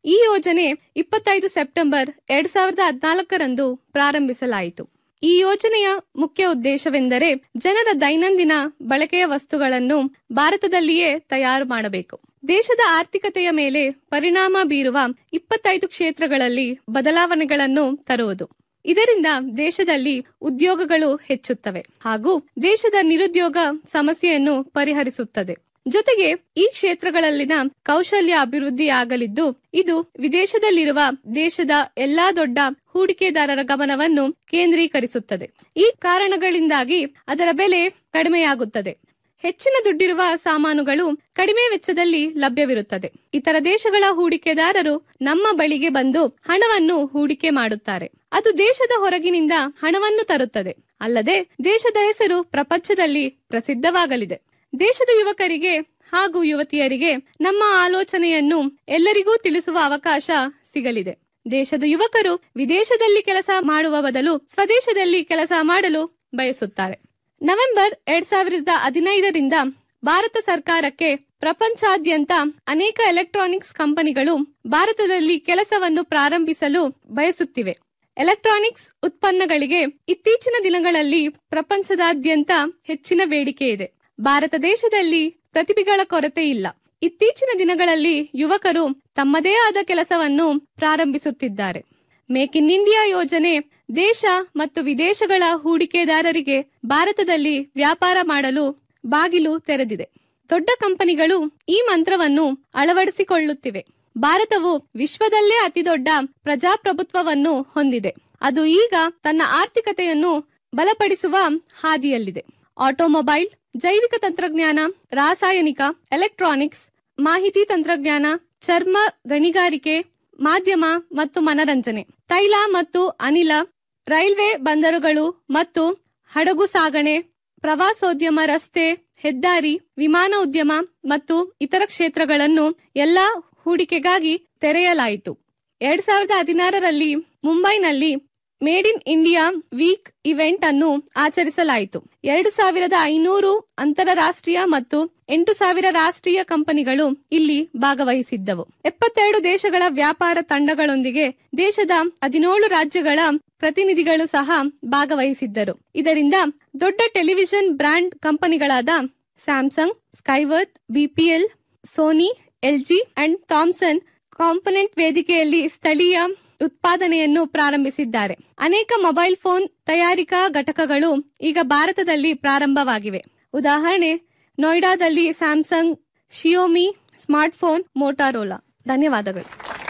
ಈ ಯೋಜನೆ ಇಪ್ಪತ್ತೈದು ಸೆಪ್ಟೆಂಬರ್ ಎರಡ್ ಸಾವಿರದ ಹದಿನಾಲ್ಕರಂದು ಪ್ರಾರಂಭಿಸಲಾಯಿತು ಈ ಯೋಜನೆಯ ಮುಖ್ಯ ಉದ್ದೇಶವೆಂದರೆ ಜನರ ದೈನಂದಿನ ಬಳಕೆಯ ವಸ್ತುಗಳನ್ನು ಭಾರತದಲ್ಲಿಯೇ ತಯಾರು ಮಾಡಬೇಕು ದೇಶದ ಆರ್ಥಿಕತೆಯ ಮೇಲೆ ಪರಿಣಾಮ ಬೀರುವ ಇಪ್ಪತ್ತೈದು ಕ್ಷೇತ್ರಗಳಲ್ಲಿ ಬದಲಾವಣೆಗಳನ್ನು ತರುವುದು ಇದರಿಂದ ದೇಶದಲ್ಲಿ ಉದ್ಯೋಗಗಳು ಹೆಚ್ಚುತ್ತವೆ ಹಾಗೂ ದೇಶದ ನಿರುದ್ಯೋಗ ಸಮಸ್ಯೆಯನ್ನು ಪರಿಹರಿಸುತ್ತದೆ ಜೊತೆಗೆ ಈ ಕ್ಷೇತ್ರಗಳಲ್ಲಿನ ಕೌಶಲ್ಯ ಅಭಿವೃದ್ಧಿಯಾಗಲಿದ್ದು ಇದು ವಿದೇಶದಲ್ಲಿರುವ ದೇಶದ ಎಲ್ಲಾ ದೊಡ್ಡ ಹೂಡಿಕೆದಾರರ ಗಮನವನ್ನು ಕೇಂದ್ರೀಕರಿಸುತ್ತದೆ ಈ ಕಾರಣಗಳಿಂದಾಗಿ ಅದರ ಬೆಲೆ ಕಡಿಮೆಯಾಗುತ್ತದೆ ಹೆಚ್ಚಿನ ದುಡ್ಡಿರುವ ಸಾಮಾನುಗಳು ಕಡಿಮೆ ವೆಚ್ಚದಲ್ಲಿ ಲಭ್ಯವಿರುತ್ತದೆ ಇತರ ದೇಶಗಳ ಹೂಡಿಕೆದಾರರು ನಮ್ಮ ಬಳಿಗೆ ಬಂದು ಹಣವನ್ನು ಹೂಡಿಕೆ ಮಾಡುತ್ತಾರೆ ಅದು ದೇಶದ ಹೊರಗಿನಿಂದ ಹಣವನ್ನು ತರುತ್ತದೆ ಅಲ್ಲದೆ ದೇಶದ ಹೆಸರು ಪ್ರಪಂಚದಲ್ಲಿ ಪ್ರಸಿದ್ಧವಾಗಲಿದೆ ದೇಶದ ಯುವಕರಿಗೆ ಹಾಗೂ ಯುವತಿಯರಿಗೆ ನಮ್ಮ ಆಲೋಚನೆಯನ್ನು ಎಲ್ಲರಿಗೂ ತಿಳಿಸುವ ಅವಕಾಶ ಸಿಗಲಿದೆ ದೇಶದ ಯುವಕರು ವಿದೇಶದಲ್ಲಿ ಕೆಲಸ ಮಾಡುವ ಬದಲು ಸ್ವದೇಶದಲ್ಲಿ ಕೆಲಸ ಮಾಡಲು ಬಯಸುತ್ತಾರೆ ನವೆಂಬರ್ ಎರಡ್ ಸಾವಿರದ ಹದಿನೈದರಿಂದ ಭಾರತ ಸರ್ಕಾರಕ್ಕೆ ಪ್ರಪಂಚಾದ್ಯಂತ ಅನೇಕ ಎಲೆಕ್ಟ್ರಾನಿಕ್ಸ್ ಕಂಪನಿಗಳು ಭಾರತದಲ್ಲಿ ಕೆಲಸವನ್ನು ಪ್ರಾರಂಭಿಸಲು ಬಯಸುತ್ತಿವೆ ಎಲೆಕ್ಟ್ರಾನಿಕ್ಸ್ ಉತ್ಪನ್ನಗಳಿಗೆ ಇತ್ತೀಚಿನ ದಿನಗಳಲ್ಲಿ ಪ್ರಪಂಚದಾದ್ಯಂತ ಹೆಚ್ಚಿನ ಬೇಡಿಕೆ ಇದೆ ಭಾರತ ದೇಶದಲ್ಲಿ ಪ್ರತಿಭೆಗಳ ಕೊರತೆ ಇಲ್ಲ ಇತ್ತೀಚಿನ ದಿನಗಳಲ್ಲಿ ಯುವಕರು ತಮ್ಮದೇ ಆದ ಕೆಲಸವನ್ನು ಪ್ರಾರಂಭಿಸುತ್ತಿದ್ದಾರೆ ಮೇಕ್ ಇನ್ ಇಂಡಿಯಾ ಯೋಜನೆ ದೇಶ ಮತ್ತು ವಿದೇಶಗಳ ಹೂಡಿಕೆದಾರರಿಗೆ ಭಾರತದಲ್ಲಿ ವ್ಯಾಪಾರ ಮಾಡಲು ಬಾಗಿಲು ತೆರೆದಿದೆ ದೊಡ್ಡ ಕಂಪನಿಗಳು ಈ ಮಂತ್ರವನ್ನು ಅಳವಡಿಸಿಕೊಳ್ಳುತ್ತಿವೆ ಭಾರತವು ವಿಶ್ವದಲ್ಲೇ ಅತಿದೊಡ್ಡ ಪ್ರಜಾಪ್ರಭುತ್ವವನ್ನು ಹೊಂದಿದೆ ಅದು ಈಗ ತನ್ನ ಆರ್ಥಿಕತೆಯನ್ನು ಬಲಪಡಿಸುವ ಹಾದಿಯಲ್ಲಿದೆ ಆಟೋಮೊಬೈಲ್ ಜೈವಿಕ ತಂತ್ರಜ್ಞಾನ ರಾಸಾಯನಿಕ ಎಲೆಕ್ಟ್ರಾನಿಕ್ಸ್ ಮಾಹಿತಿ ತಂತ್ರಜ್ಞಾನ ಚರ್ಮ ಗಣಿಗಾರಿಕೆ ಮಾಧ್ಯಮ ಮತ್ತು ಮನರಂಜನೆ ತೈಲ ಮತ್ತು ಅನಿಲ ರೈಲ್ವೆ ಬಂದರುಗಳು ಮತ್ತು ಹಡಗು ಸಾಗಣೆ ಪ್ರವಾಸೋದ್ಯಮ ರಸ್ತೆ ಹೆದ್ದಾರಿ ವಿಮಾನ ಉದ್ಯಮ ಮತ್ತು ಇತರ ಕ್ಷೇತ್ರಗಳನ್ನು ಎಲ್ಲಾ ಹೂಡಿಕೆಗಾಗಿ ತೆರೆಯಲಾಯಿತು ಎರಡ್ ಸಾವಿರದ ಹದಿನಾರರಲ್ಲಿ ಮುಂಬೈನಲ್ಲಿ made in India week event ಅನ್ನು ಆಚರಿಸಲಾಯಿತು ಎರಡು ಸಾವಿರದ ಐನೂರು ಅಂತಾರಾಷ್ಟ್ರೀಯ ಮತ್ತು ಎಂಟು ಸಾವಿರ ರಾಷ್ಟ್ರೀಯ ಕಂಪನಿಗಳು ಇಲ್ಲಿ ಭಾಗವಹಿಸಿದ್ದವು ಎಪ್ಪತ್ತೆರಡು ದೇಶಗಳ ವ್ಯಾಪಾರ ತಂಡಗಳೊಂದಿಗೆ ದೇಶದ ಹದಿನೇಳು ರಾಜ್ಯಗಳ ಪ್ರತಿನಿಧಿಗಳು ಸಹ ಭಾಗವಹಿಸಿದ್ದರು ಇದರಿಂದ ದೊಡ್ಡ ಟೆಲಿವಿಷನ್ ಬ್ರಾಂಡ್ ಕಂಪನಿಗಳಾದ Samsung Skyworth BPL Sony LG and Thomson component ವೇದಿಕೆಯಲ್ಲಿ ಸ್ಥಳೀಯ ಉತ್ಪಾದನೆಯನ್ನು ಪ್ರಾರಂಭಿಸಿದ್ದಾರೆ ಅನೇಕ ಮೊಬೈಲ್ ಫೋನ್ ತಯಾರಿಕಾ ಘಟಕಗಳು ಈಗ ಭಾರತದಲ್ಲಿ ಪ್ರಾರಂಭವಾಗಿವೆ ಉದಾಹರಣೆ ನೋಯ್ಡಾದಲ್ಲಿ ಸ್ಯಾಮ್ಸಂಗ್ ಶಿಯೋಮಿ ಸ್ಮಾರ್ಟ್ಫೋನ್ ಮೋಟಾರೋಲಾ ಧನ್ಯವಾದಗಳು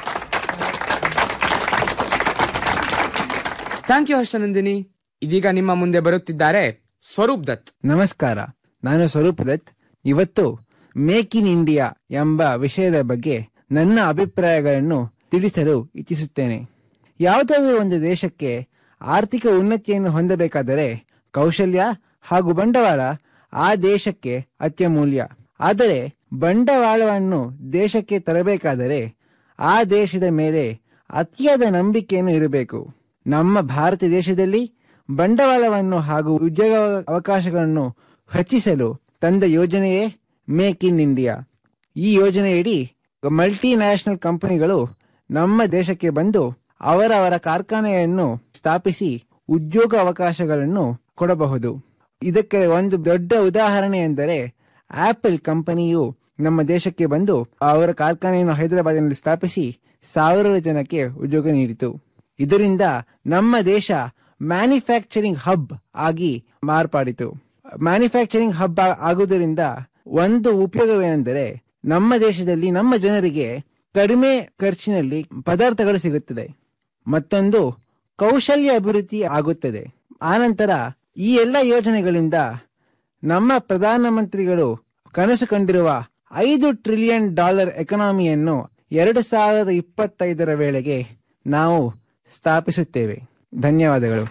ಥ್ಯಾಂಕ್ ಯು ಹರ್ಷನಂದಿನಿ ಇದೀಗ ನಿಮ್ಮ ಮುಂದೆ ಬರುತ್ತಿದ್ದಾರೆ ಸ್ವರೂಪ್ ದತ್ ನಮಸ್ಕಾರ ನಾನು ಸ್ವರೂಪ್ ದತ್ ಇವತ್ತು ಮೇಕ್ ಇನ್ ಇಂಡಿಯಾ ಎಂಬ ವಿಷಯದ ಬಗ್ಗೆ ನನ್ನ ಅಭಿಪ್ರಾಯಗಳನ್ನು ತಿಳಿಸಲು ಇಚ್ಛಿಸುತ್ತೇನೆ ಯಾವುದಾದರೂ ಒಂದು ದೇಶಕ್ಕೆ ಆರ್ಥಿಕ ಉನ್ನತಿಯನ್ನು ಹೊಂದಬೇಕಾದರೆ ಕೌಶಲ್ಯ ಹಾಗೂ ಬಂಡವಾಳ ಆ ದೇಶಕ್ಕೆ ಅತ್ಯಮೂಲ್ಯ ಆದರೆ ಬಂಡವಾಳವನ್ನು ದೇಶಕ್ಕೆ ತರಬೇಕಾದರೆ ಆ ದೇಶದ ಮೇಲೆ ಅತಿಯಾದ ನಂಬಿಕೆಯನ್ನು ಇರಬೇಕು ನಮ್ಮ ಭಾರತ ದೇಶದಲ್ಲಿ ಬಂಡವಾಳವನ್ನು ಹಾಗೂ ಉದ್ಯೋಗ ಅವಕಾಶಗಳನ್ನು ಹೆಚ್ಚಿಸಲು ತಂದ ಯೋಜನೆಯೇ ಮೇಕ್ ಇನ್ ಇಂಡಿಯಾ ಈ ಯೋಜನೆಯಡಿ ಮಲ್ಟಿ ನ್ಯಾಷನಲ್ ಕಂಪನಿಗಳು ನಮ್ಮ ದೇಶಕ್ಕೆ ಬಂದು ಅವರವರ ಕಾರ್ಖಾನೆಯನ್ನು ಸ್ಥಾಪಿಸಿ ಉದ್ಯೋಗ ಅವಕಾಶಗಳನ್ನು ಕೊಡಬಹುದು ಇದಕ್ಕೆ ಒಂದು ದೊಡ್ಡ ಉದಾಹರಣೆ ಎಂದರೆ ಆಪಲ್ ಕಂಪನಿಯು ನಮ್ಮ ದೇಶಕ್ಕೆ ಬಂದು ಅವರ ಕಾರ್ಖಾನೆಯನ್ನು ಹೈದರಾಬಾದಿನಲ್ಲಿ ಸ್ಥಾಪಿಸಿ ಸಾವಿರಾರು ಜನಕ್ಕೆ ಉದ್ಯೋಗ ನೀಡಿತು ಇದರಿಂದ ನಮ್ಮ ದೇಶ ಮ್ಯಾನುಫ್ಯಾಕ್ಚರಿಂಗ್ ಹಬ್ ಆಗಿ ಮಾರ್ಪಾಡಿತು ಮ್ಯಾನುಫ್ಯಾಕ್ಚರಿಂಗ್ ಹಬ್ ಆಗುವುದರಿಂದ ಒಂದು ಉಪಯೋಗವೇನೆಂದರೆ ನಮ್ಮ ದೇಶದಲ್ಲಿ ನಮ್ಮ ಜನರಿಗೆ ಕಡಿಮೆ ಖರ್ಚಿನಲ್ಲಿ ಪದಾರ್ಥಗಳು ಸಿಗುತ್ತದೆ ಮತ್ತೊಂದು ಕೌಶಲ್ಯ ಅಭಿವೃದ್ಧಿ ಆಗುತ್ತದೆ ಆನಂತರ ಈ ಎಲ್ಲ ಯೋಜನೆಗಳಿಂದ ನಮ್ಮ ಪ್ರಧಾನಮಂತ್ರಿಗಳು ಕನಸು ಕಂಡಿರುವ ಐದು ಟ್ರಿಲಿಯನ್ ಡಾಲರ್ ಎಕನಾಮಿಯನ್ನು ಎರಡು ಸಾವಿರದ ಇಪ್ಪತ್ತೈದರ ವೇಳೆಗೆ ನಾವು ಸ್ಥಾಪಿಸುತ್ತೇವೆ ಧನ್ಯವಾದಗಳು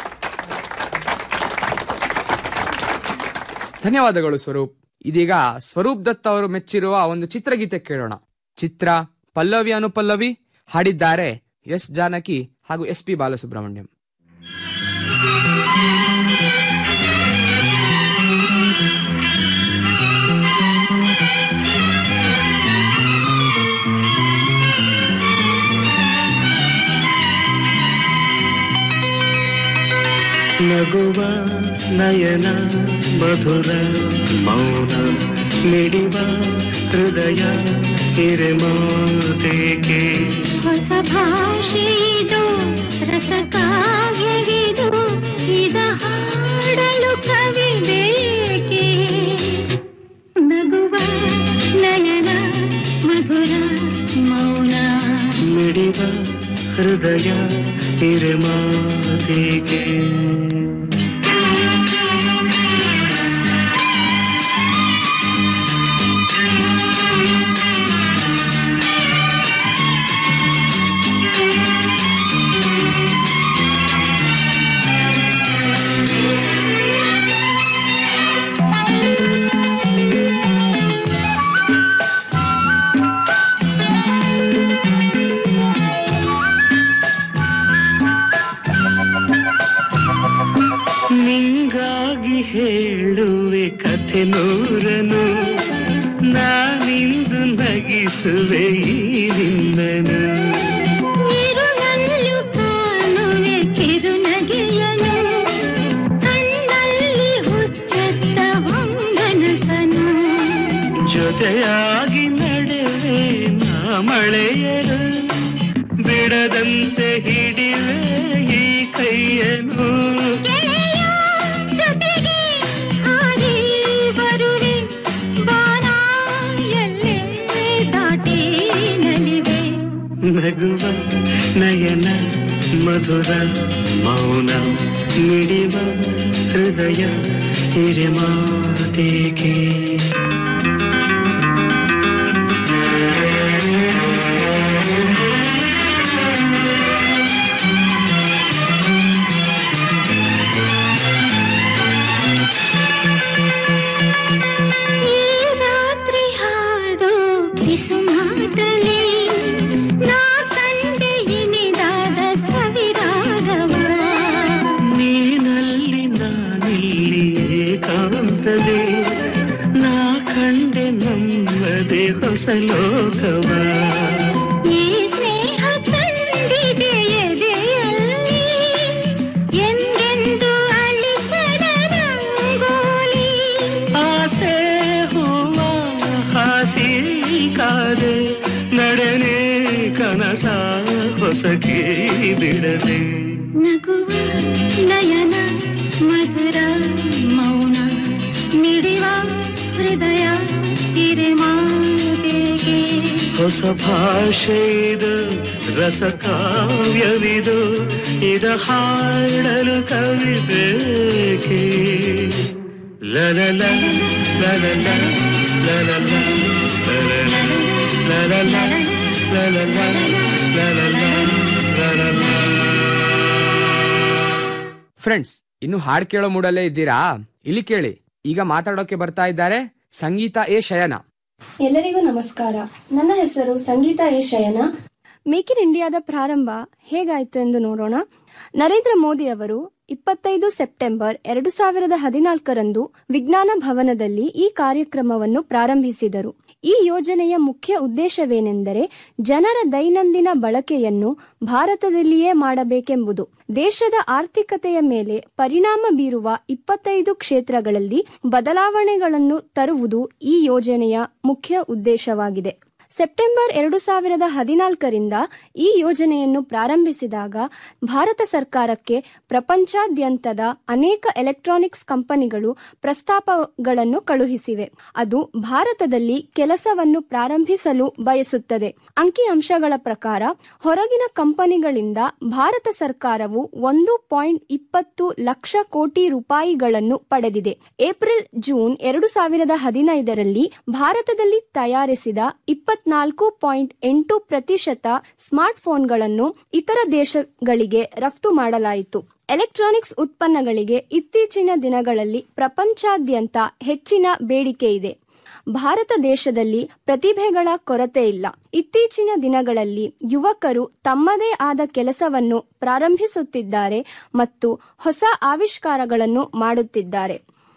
ಧನ್ಯವಾದಗಳು ಸ್ವರೂಪ್ ಇದೀಗ ಸ್ವರೂಪ್ ದತ್ ಅವರು ಮೆಚ್ಚಿರುವ ಒಂದು ಚಿತ್ರಗೀತೆ ಕೇಳೋಣ ಚಿತ್ರ ಪಲ್ಲವಿ ಅನುಪಲ್ಲವಿ ಹಾಡಿದ್ದಾರೆ ಎಸ್ ಜಾನಕಿ ಹಾಗೂ S P Balasubrahmanyam Thank you. ನಯನ ಮಧುರ ಮೌನ ಮಿಡಿವ ಹೃದಯ ಹಿರೆಮಾತೇಕೆ ಹೊಸ ಭಾಷೆದು ರಸಕಾವ್ಯವಿದು ಇದ ಹಾಡಲು ಕವಿ ಬೇಕೆ ನಗುವ ನಯನ ಮಧುರ ಮೌನ ಮಿಡಿವ ಹೃದಯ ಹಿರೆಮಾತೇಕೆ ನಿಂಗಾಗಿ ಹೇಳುವೆ ಕಥೆ ನೂರನು ನಾನಿಂದು ನಗಿಸುವೆ ಈ ನಿನ್ನನು ಇರುಳಲ್ಲೂ ಕಾಣುವೆ ಕಿರುನಗೆಯನು ಕಣ್ಣಲ್ಲಿ ಹುಚ್ಚೆತ್ತ ಹೊಂಗನಸನು ಜೊತೆಯಾಗಿ ನಡೆವೆ ನಾ ಮಳೆಯರು ಬಿಡದಂತೆ ಹಿಡಿವೆ ಈ ಕೈಯನು ಜೊತೆಗೆ ಹಾರಿ ಬರುವೆ ಬಾನ ಎಲ್ಲೇ ದಾಟಿ ನಲಿವೆ ನಗುವ ನಯನ ಮಧುರ ಮೌನ ಮಿಡಿವ ಹೃದಯ ಹಿರಿಮಾತೇಕೆ ಈ ರಾತ್ರಿ ಹಾಡು ಕಿಸುಮಾತಲಿ ನಾ ಕಂಡೆ ಇನಿದಾದ ಸವಿರಾಗವ ನೀನಲ್ಲಿ ನಾನಿಲ್ಲಿ ಏಕಾಂತದೆ ನಾ ಕಂಡೆ ನಮ್ಮದೆ ಹೊಸ ಲೋಕವ ಈ ಸ್ನೇಹ ತಂದಿದೆ ಎದೆಯಲ್ಲಿ ಎಂದೆಂದು ಅಳಿಸದ ರಂಗೋಲಿ ಆಸೆ ಹೂವ ಹಾಸಿ ಕಾದೆ ನಡೆನೆ ಕನಸ ಹೊಸಕಿ ಬಿಡದೆ ನಗುವ ನಯನ ಮಧುರ ಮೌನ ಮಿಡಿವ ಹೃದಯ ಹಿರಿಮಾತೆಗೆ ಹೊಸ ಭಾಷೆ ಇದು ರಸ ಕಾವ್ಯವಿದು ಇದ ಹಾಡಲು ಕವಿ ಬೇಕೆ ಲಲಲ ಲಲಲ ಲಲಲ ಲಲಲ ಲಲಲ ಲಲಲ ಲಲಲ ಲಲಲ ಫ್ರೆಂಡ್ಸ್ ಇನ್ನು ಹಾಡ್ ಕೇಳೋ ಮೂಡಲ್ಲೇ ಇದ್ದೀರಾ ಇಲ್ಲಿ ಕೇಳಿ ಈಗ ಮಾತಾಡೋಕೆ ಬರ್ತಾ ಇದ್ದಾರೆ ಸಂಗೀತ ಎ ಶಯನ ಎಲ್ಲರಿಗೂ ನಮಸ್ಕಾರ ನನ್ನ ಹೆಸರು ಸಂಗೀತ ಎ ಶಯನ ಮೇಕ್ ಇನ್ ಇಂಡಿಯಾದ ಪ್ರಾರಂಭ ಹೇಗಾಯಿತು ಎಂದು ನೋಡೋಣ ನರೇಂದ್ರ ಮೋದಿ ಅವರು ಇಪ್ಪತ್ತೈದು ಸೆಪ್ಟೆಂಬರ್ ಎರಡು ಸಾವಿರದ ಹದಿನಾಲ್ಕರಂದು ವಿಜ್ಞಾನ ಭವನದಲ್ಲಿ ಈ ಕಾರ್ಯಕ್ರಮವನ್ನು ಪ್ರಾರಂಭಿಸಿದರು ಈ ಯೋಜನೆಯ ಮುಖ್ಯ ಉದ್ದೇಶವೇನೆಂದರೆ ಜನರ ದೈನಂದಿನ ಬಳಕೆಯನ್ನು ಭಾರತದಲ್ಲಿಯೇ ಮಾಡಬೇಕೆಂಬುದು ದೇಶದ ಆರ್ಥಿಕತೆಯ ಮೇಲೆ ಪರಿಣಾಮ ಬೀರುವ ಇಪ್ಪತ್ತೈದು ಕ್ಷೇತ್ರಗಳಲ್ಲಿ ಬದಲಾವಣೆಗಳನ್ನು ತರುವುದು ಈ ಯೋಜನೆಯ ಮುಖ್ಯ ಉದ್ದೇಶವಾಗಿದೆ ಸೆಪ್ಟೆಂಬರ್ ಎರಡು ಸಾವಿರದ ಹದಿನಾಲ್ಕರಿಂದ ಈ ಯೋಜನೆಯನ್ನು ಪ್ರಾರಂಭಿಸಿದಾಗ ಭಾರತ ಸರ್ಕಾರಕ್ಕೆ ಪ್ರಪಂಚಾದ್ಯಂತದ ಅನೇಕ ಎಲೆಕ್ಟ್ರಾನಿಕ್ಸ್ ಕಂಪನಿಗಳು ಪ್ರಸ್ತಾಪಗಳನ್ನು ಕಳುಹಿಸಿವೆ ಅದು ಭಾರತದಲ್ಲಿ ಕೆಲಸವನ್ನು ಪ್ರಾರಂಭಿಸಲು ಬಯಸುತ್ತದೆ ಅಂಕಿಅಂಶಗಳ ಪ್ರಕಾರ ಹೊರಗಿನ ಕಂಪನಿಗಳಿಂದ ಭಾರತ ಸರ್ಕಾರವು ಒಂದು ಪಾಯಿಂಟ್ ಇಪ್ಪತ್ತು ಲಕ್ಷ ಕೋಟಿ ರೂಪಾಯಿಗಳನ್ನು ಪಡೆದಿದೆ ಏಪ್ರಿಲ್ ಜೂನ್ ಎರಡು ಸಾವಿರದ ಹದಿನೈದರಲ್ಲಿ ಭಾರತದಲ್ಲಿ ತಯಾರಿಸಿದ ಇಪ್ಪತ್ನಾಲ್ಕು ಪಾಯಿಂಟ್ ಎಂಟು ಪ್ರತಿಶತ ಸ್ಮಾರ್ಟ್ ಫೋನ್ಗಳನ್ನು ಇತರ ದೇಶಗಳಿಗೆ ರಫ್ತು ಮಾಡಲಾಯಿತು ಎಲೆಕ್ಟ್ರಾನಿಕ್ಸ್ ಉತ್ಪನ್ನಗಳಿಗೆ ಇತ್ತೀಚಿನ ದಿನಗಳಲ್ಲಿ ಪ್ರಪಂಚಾದ್ಯಂತ ಹೆಚ್ಚಿನ ಬೇಡಿಕೆ ಇದೆ ಭಾರತ ದೇಶದಲ್ಲಿ ಪ್ರತಿಭೆಗಳ ಕೊರತೆ ಇಲ್ಲ ಇತ್ತೀಚಿನ ದಿನಗಳಲ್ಲಿ ಯುವಕರು ತಮ್ಮದೇ ಆದ ಕೆಲಸವನ್ನು ಪ್ರಾರಂಭಿಸುತ್ತಿದ್ದಾರೆ ಮತ್ತು ಹೊಸ ಆವಿಷ್ಕಾರಗಳನ್ನು ಮಾಡುತ್ತಿದ್ದಾರೆ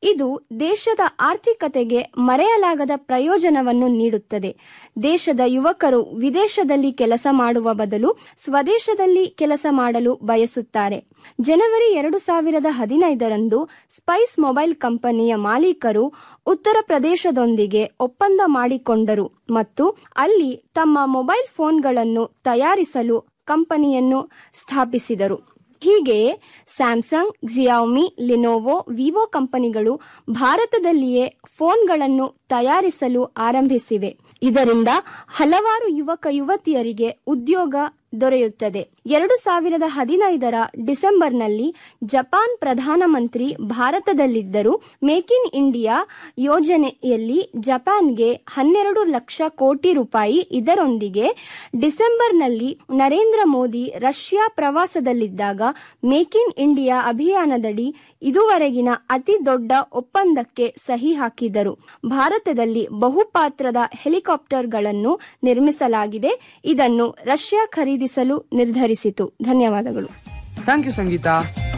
ಇದು ದೇಶದ ಆರ್ಥಿಕತೆಗೆ ಮರೆಯಲಾಗದ ಪ್ರಯೋಜನವನ್ನು ನೀಡುತ್ತದೆ ದೇಶದ ಯುವಕರು ವಿದೇಶದಲ್ಲಿ ಕೆಲಸ ಮಾಡುವ ಬದಲು ಸ್ವದೇಶದಲ್ಲಿ ಕೆಲಸ ಮಾಡಲು ಬಯಸುತ್ತಾರೆ ಜನವರಿ ಎರಡು ಸಾವಿರದ ಹದಿನೈದರಂದು ಸ್ಪೈಸ್ ಮೊಬೈಲ್ ಕಂಪನಿಯ ಮಾಲೀಕರು ಉತ್ತರ ಪ್ರದೇಶದೊಂದಿಗೆ ಒಪ್ಪಂದ ಮಾಡಿಕೊಂಡರು ಮತ್ತು ಅಲ್ಲಿ ತಮ್ಮ ಮೊಬೈಲ್ ಫೋನ್ಗಳನ್ನು ತಯಾರಿಸಲು ಕಂಪನಿಯನ್ನು ಸ್ಥಾಪಿಸಿದರು ಹೀಗೆಯೇ ಸ್ಯಾಮ್ಸಂಗ್ ಜಿಯಾಮಿ ಲಿನೋವೋ ವಿವೋ ಕಂಪನಿಗಳು ಭಾರತದಲ್ಲಿಯೇ ಫೋನ್ಗಳನ್ನು ತಯಾರಿಸಲು ಆರಂಭಿಸಿವೆ ಇದರಿಂದ ಹಲವಾರು ಯುವಕ ಯುವತಿಯರಿಗೆ ಉದ್ಯೋಗ ದೊರೆಯುತ್ತದೆ ಎರಡು ಸಾವಿರದ ಹದಿನೈದರ ಡಿಸೆಂಬರ್ನಲ್ಲಿ ಜಪಾನ್ ಪ್ರಧಾನಮಂತ್ರಿ ಭಾರತದಲ್ಲಿದ್ದರು ಮೇಕ್ ಇನ್ ಇಂಡಿಯಾ ಯೋಜನೆಯಲ್ಲಿ ಜಪಾನ್ಗೆ ಹನ್ನೆರಡು ಲಕ್ಷ ಕೋಟಿ ರೂಪಾಯಿ ಇದರೊಂದಿಗೆ ಡಿಸೆಂಬರ್ನಲ್ಲಿ ನರೇಂದ್ರ ಮೋದಿ ರಷ್ಯಾ ಪ್ರವಾಸದಲ್ಲಿದ್ದಾಗ ಮೇಕ್ ಇನ್ ಇಂಡಿಯಾ ಅಭಿಯಾನದಡಿ ಇದುವರೆಗಿನ ಅತಿ ದೊಡ್ಡ ಒಪ್ಪಂದಕ್ಕೆ ಸಹಿ ಹಾಕಿದರು ಭಾರತದಲ್ಲಿ ಬಹುಪಾತ್ರದ ಹೆಲಿಕಾಪ್ಟರ್ಗಳನ್ನು ನಿರ್ಮಿಸಲಾಗಿದೆ ಇದನ್ನು ರಷ್ಯಾ ಖರೀದಿಸಲು ನಿರ್ಧರಿಸಿತು ಧನ್ಯವಾದಗಳು ಥ್ಯಾಂಕ್ ಯು ಸಂಗೀತಾ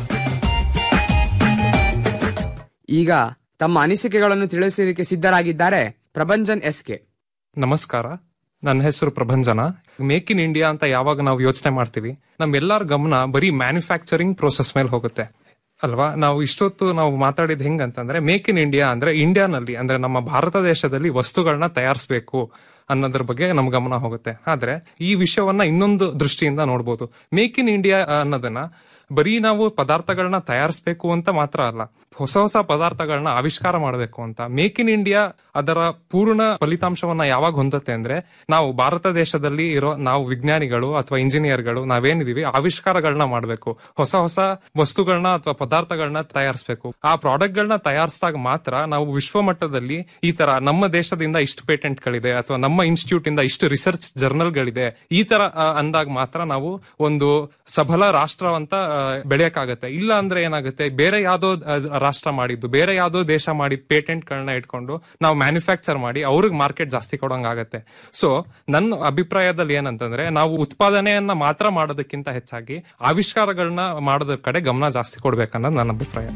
ಈಗ ತಮ್ಮ ಅನಿಸಿಕೆಗಳನ್ನು ತಿಳಿಸಲಿಕ್ಕೆ ಸಿದ್ಧರಾಗಿದ್ದಾರೆ ಪ್ರಭಂಜನ್ ಎಸ್ ಕೆ ನಮಸ್ಕಾರ ನನ್ನ ಹೆಸರು ಪ್ರಭಂಜನ ಮೇಕ್ ಇನ್ ಇಂಡಿಯಾ ಅಂತ ಯಾವಾಗ ನಾವು ಯೋಚನೆ ಮಾಡ್ತೀವಿ ನಮ್ಮೆಲ್ಲರ ಗಮನ ಬರೀ ಮ್ಯಾನುಫ್ಯಾಕ್ಚರಿಂಗ್ ಪ್ರೋಸೆಸ್ ಮೇಲೆ ಹೋಗುತ್ತೆ ಅಲ್ವಾ ನಾವು ಇಷ್ಟೊತ್ತು ನಾವು ಮಾತಾಡಿದ್ ಹೆಂಗಂತಂದ್ರೆ ಮೇಕ್ ಇನ್ ಇಂಡಿಯಾ ಅಂದ್ರೆ ಇಂಡಿಯಾನಲ್ಲಿ ಅಂದ್ರೆ ನಮ್ಮ ಭಾರತ ದೇಶದಲ್ಲಿ ವಸ್ತುಗಳನ್ನ ತಯಾರಿಸಬೇಕು ಅನ್ನೋದ್ರ ಬಗ್ಗೆ ನಮ್ ಗಮನ ಹೋಗುತ್ತೆ ಆದ್ರೆ ಈ ವಿಷಯವನ್ನ ಇನ್ನೊಂದು ದೃಷ್ಟಿಯಿಂದ ನೋಡ್ಬೋದು ಮೇಕ್ ಇನ್ ಇಂಡಿಯಾ ಅನ್ನೋದನ್ನ ಬರೀ ನಾವು ಪದಾರ್ಥಗಳನ್ನ ತಯಾರಿಸಬೇಕು ಅಂತ ಮಾತ್ರ ಅಲ್ಲ ಹೊಸ ಹೊಸ ಪದಾರ್ಥಗಳನ್ನ ಆವಿಷ್ಕಾರ ಮಾಡಬೇಕು ಅಂತ ಮೇಕ್ ಇನ್ ಇಂಡಿಯಾ ಅದರ ಪೂರ್ಣ ಫಲಿತಾಂಶವನ್ನ ಯಾವಾಗ ಹೊಂದತ್ತೆ ಅಂದ್ರೆ ನಾವು ಭಾರತ ದೇಶದಲ್ಲಿ ಇರೋ ನಾವು ವಿಜ್ಞಾನಿಗಳು ಅಥವಾ ಇಂಜಿನಿಯರ್ಗಳು ನಾವೇನಿದೀವಿ ಆವಿಷ್ಕಾರಗಳನ್ನ ಮಾಡಬೇಕು ಹೊಸ ಹೊಸ ವಸ್ತುಗಳನ್ನ ಅಥವಾ ಪದಾರ್ಥಗಳನ್ನ ತಯಾರಿಸಬೇಕು ಆ ಪ್ರಾಡಕ್ಟ್ ಗಳನ್ನ ತಯಾರಿಸಿದಾಗ ಮಾತ್ರ ನಾವು ವಿಶ್ವ ಮಟ್ಟದಲ್ಲಿ ಈ ತರ ನಮ್ಮ ದೇಶದಿಂದ ಇಷ್ಟು ಪೇಟೆಂಟ್ ಗಳಿದೆ ಅಥವಾ ನಮ್ಮ ಇನ್ಸ್ಟಿಟ್ಯೂಟ್ ಇಂದ ಇಷ್ಟು ರಿಸರ್ಚ್ ಜರ್ನಲ್ ಗಳಿದೆ ಈ ತರ ಆ, ಅಂದಾಗ ಮಾತ್ರ ನಾವು ಒಂದು ಸಬಲ ರಾಷ್ಟ್ರ ಅಂತ ಆ, ಬೆಳೆಯಕ್ಕಾಗತ್ತೆ ಇಲ್ಲ ಅಂದ್ರೆ ಏನಾಗುತ್ತೆ ಬೇರೆ ಯಾವ್ದೋ ಆ, ರಾಷ್ಟ್ರ ಮಾಡಿದ್ದು ಬೇರೆ ಯಾವ್ದೋ ದೇಶ ಮಾಡಿದ ಪೇಟೆಂಟ್ ಗಳನ್ನ ಇಟ್ಕೊಂಡು ನಾವು ಮ್ಯಾನುಫ್ಯಾಕ್ಚರ್ ಮಾಡಿ ಅವ್ರಿಗೆ ಮಾರ್ಕೆಟ್ ಜಾಸ್ತಿ ಕೊಡೋಂಗಾಗತ್ತೆ ಸೊ ನನ್ನ ಅಭಿಪ್ರಾಯದಲ್ಲಿ ಏನಂತಂದ್ರೆ ನಾವು ಉತ್ಪಾದನೆಯನ್ನ ಮಾತ್ರ ಮಾಡೋದಕ್ಕಿಂತ ಹೆಚ್ಚಾಗಿ ಆವಿಷ್ಕಾರಗಳನ್ನ ಮಾಡೋದ್ರ ಕಡೆ ಗಮನ ಜಾಸ್ತಿ ಕೊಡ್ಬೇಕನ್ನೋದು ನನ್ನ ಅಭಿಪ್ರಾಯ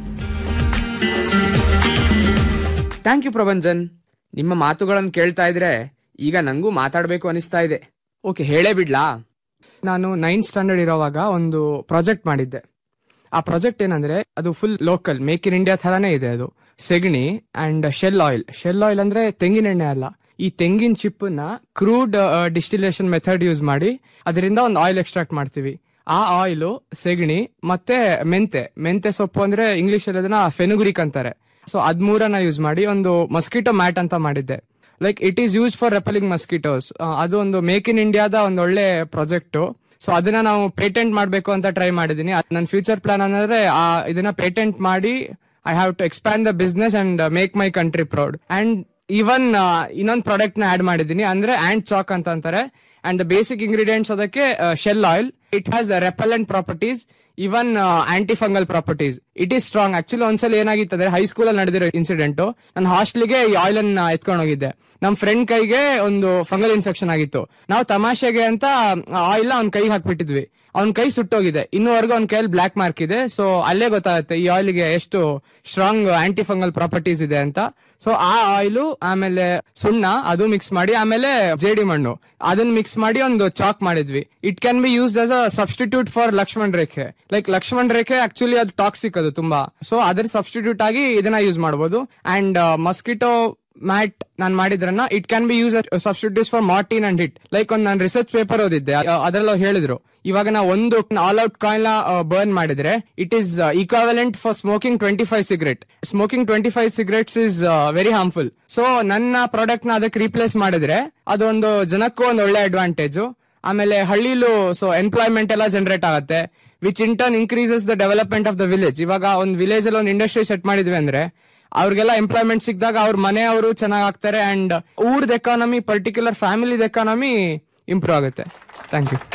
ಥ್ಯಾಂಕ್ ಯು ಪ್ರಭಂಜನ್ ನಿಮ್ಮ ಮಾತುಗಳನ್ನು ಕೇಳ್ತಾ ಇದ್ರೆ ಈಗ ನಂಗೂ ಮಾತಾಡಬೇಕು ಅನಿಸ್ತಾ ಇದೆ ಓಕೆ ಹೇಳೇ ಬಿಡ್ಲಾ ನಾನು ನೈನ್ತ್ ಸ್ಟ್ಯಾಂಡರ್ಡ್ ಇರೋವಾಗ ಒಂದು ಪ್ರಾಜೆಕ್ಟ್ ಮಾಡಿದ್ದೆ ಆ ಪ್ರಾಜೆಕ್ಟ್ ಏನಂದ್ರೆ ಅದು full local make in India ಥರಾನೇ ಇದೆ ಅದು ಸೆಗಣಿ and shell oil shell oil ಅಂದ್ರೆ ತೆಂಗಿನ ಎಣ್ಣೆ ಅಲ್ಲ ಈ ತೆಂಗಿನ ಚಿಪ್ ನ ಕ್ರೂಡ್ ಡಿಸ್ಟಿಲೇಷನ್ ಮೆಥಡ್ ಯೂಸ್ ಮಾಡಿ ಅದರಿಂದ ಒಂದು ಆಯಿಲ್ ಎಕ್ಸ್ಟ್ರಾಕ್ಟ್ ಮಾಡ್ತೀವಿ ಆ ಆಯಿಲ್ ಸೆಗಣಿ ಮತ್ತೆ ಮೆಂತೆ ಮೆಂತೆ ಸೊಪ್ಪು ಅಂದ್ರೆ ಇಂಗ್ಲಿಷ್ ಅಲ್ಲಿ ಅದನ್ನ ಫೆನುಗುರಿಕ್ ಅಂತಾರೆ ಸೊ ಅದ್ಮೂರನ್ನ ಯೂಸ್ ಮಾಡಿ ಒಂದು ಮಸ್ಕಿಟೋ ಮ್ಯಾಟ್ ಅಂತ ಮಾಡಿದ್ದೆ like it is use for repelling mosquitoes ಅದು ಒಂದು ಮೇಕ್ ಇನ್ ಇಂಡಿಯಾದ ಒಂದು ಒಳ್ಳೆ ಪ್ರಾಜೆಕ್ಟ್ ಸೊ ಅದನ್ನ ನಾವು ಪೇಟೆಂಟ್ ಮಾಡಬೇಕು ಅಂತ ಟ್ರೈ ಮಾಡಿದೀನಿ ನನ್ನ ಫ್ಯೂಚರ್ ಪ್ಲಾನ್ ಅಂದ್ರೆ ಆ ಇದನ್ನ ಪೇಟೆಂಟ್ ಮಾಡಿ I have to expand the business and make my country proud and even ಇನ್ನೊಂದು ಪ್ರಾಡಕ್ಟ್ ನ ಆಡ್ ಮಾಡಿದೀನಿ ಅಂದ್ರೆ ಆಂಡ್ ಚಾಕ್ ಅಂತ ಅಂತಾರೆ ಅಂಡ್ ಬೇಸಿಕ್ ಇಂಗ್ರೀಡಿಯೆಂಟ್ಸ್ ಅದಕ್ಕೆ shell oil it has repellent properties even anti fungal properties it is strong actually ಒಂದ್ಸಲ ಏನಾಗಿತ್ತು ಅಂದ್ರೆ ಹೈಸ್ಕೂಲ್ ಅಲ್ಲಿ ನಡೆದಿರೋ ಇನ್ಸಿಡೆಂಟ್ ನನ್ನ ಹಾಸ್ಟೆಲ್ಗೆ ಈ ಆಯಿಲ್ ಅನ್ನ ಎತ್ಕೊಂಡು ಹೋಗಿದ್ದೆ ನಮ್ ಫ್ರೆಂಡ್ ಕೈಗೆ ಒಂದು ಫಂಗಲ್ ಇನ್ಫೆಕ್ಷನ್ ಆಗಿತ್ತು ನಾವು ತಮಾಷೆಗೆ ಅಂತ ಆಯಿಲ್ ಅವ್ನ ಕೈಗೆ ಹಾಕ್ಬಿಟ್ಟಿದ್ವಿ ಅವ್ನ ಕೈ ಸುಟ್ಟೋಗಿದೆ ಇನ್ನೂವರೆಗೂ ಅವ್ನ ಕೈಯಲ್ಲಿ ಬ್ಲಾಕ್ ಮಾರ್ಕ್ ಇದೆ ಸೊ ಅಲ್ಲೇ ಗೊತ್ತಾಗುತ್ತೆ ಈ ಆಯಿಲ್ಗೆ ಎಷ್ಟು ಸ್ಟ್ರಾಂಗ್ ಆಂಟಿ ಫಂಗಲ್ ಪ್ರಾಪರ್ಟೀಸ್ ಇದೆ ಅಂತ ಸೊ ಆ ಆಯಿಲ್ ಆಮೇಲೆ ಸುಣ್ಣ ಅದು ಮಿಕ್ಸ್ ಮಾಡಿ ಆಮೇಲೆ ಜೇಡಿ ಮಣ್ಣು ಅದನ್ನ ಮಿಕ್ಸ್ ಮಾಡಿ ಒಂದು ಚಾಕ್ ಮಾಡಿದ್ವಿ it can be used as a substitute for Lakshman ರೇಖೆ ಲೈಕ್ ಲಕ್ಷ್ಮಣ್ ರೇಖೆ ಆಕ್ಚುಲಿ ಅದು ಟಾಕ್ಸಿಕ್ ಅದು ತುಂಬಾ ಸೊ ಅದ್ರ ಸಬ್ಸ್ಟಿಟ್ಯೂಟ್ ಆಗಿ ಇದನ್ನ ಯೂಸ್ ಮಾಡಬಹುದು ಅಂಡ್ ಮಸ್ಕಿಟೋ ಮ್ಯಾಟ್ ನಾನ್ ಮಾಡಿದ್ರನ್ನ it can be use substitutes for Mortein and Hit like ಒಂದು ನಾನು ರಿಸರ್ಚ್ ಪೇಪರ್ ಓದಿದ್ದೆ ಅದರಲ್ಲಿ ಹೇಳಿದ್ರು ಇವಾಗ ನಾವು ಒಂದು ಆಲ್ ಔಟ್ ಕಾಯಿಲ್ ಬರ್ನ್ ಮಾಡಿದ್ರೆ it is equivalent for smoking twenty five cigarette smoking twenty five cigarettes is very harmful so ನನ್ನ ಪ್ರಾಡಕ್ಟ್ ನ ಅದಕ್ಕೆ ರೀಪ್ಲೇಸ್ ಮಾಡಿದ್ರೆ ಅದೊಂದು ಜನಕ್ಕೂ ಒಂದು ಒಳ್ಳೆ ಅಡ್ವಾಂಟೇಜ್ ಆಮೇಲೆ ಹಳ್ಳಿಲೂ ಸೊ ಎಂಪ್ಲಾಯ್ಮೆಂಟ್ ಎಲ್ಲ ಜನರೇಟ್ ಆಗುತ್ತೆ which in turn increases the development of the village ಇವಾಗ ಒಂದು ವಿಲೇಜ್ ಅಲ್ಲಿ ಒಂದು ಇಂಡಸ್ಟ್ರಿ ಸೆಟ್ ಮಾಡಿದ್ವಿ ಅಂದ್ರೆ ಅವ್ರಿಗೆಲ್ಲ ಎಂಪ್ಲಾಯ್ಮೆಂಟ್ ಸಿಕ್ಕಿದಾಗ ಅವ್ರ ಮನೆಯವರು ಚೆನ್ನಾಗ್ ಆಗ್ತಾರೆ ಅಂಡ್ ಊರ್ದ ಎಕಾನಮಿ ಪರ್ಟಿಕ್ಯುಲರ್ ಫ್ಯಾಮಿಲಿದ ಎಕಾನಮಿ ಇಂಪ್ರೂವ್ ಆಗುತ್ತೆ ಥ್ಯಾಂಕ್ ಯು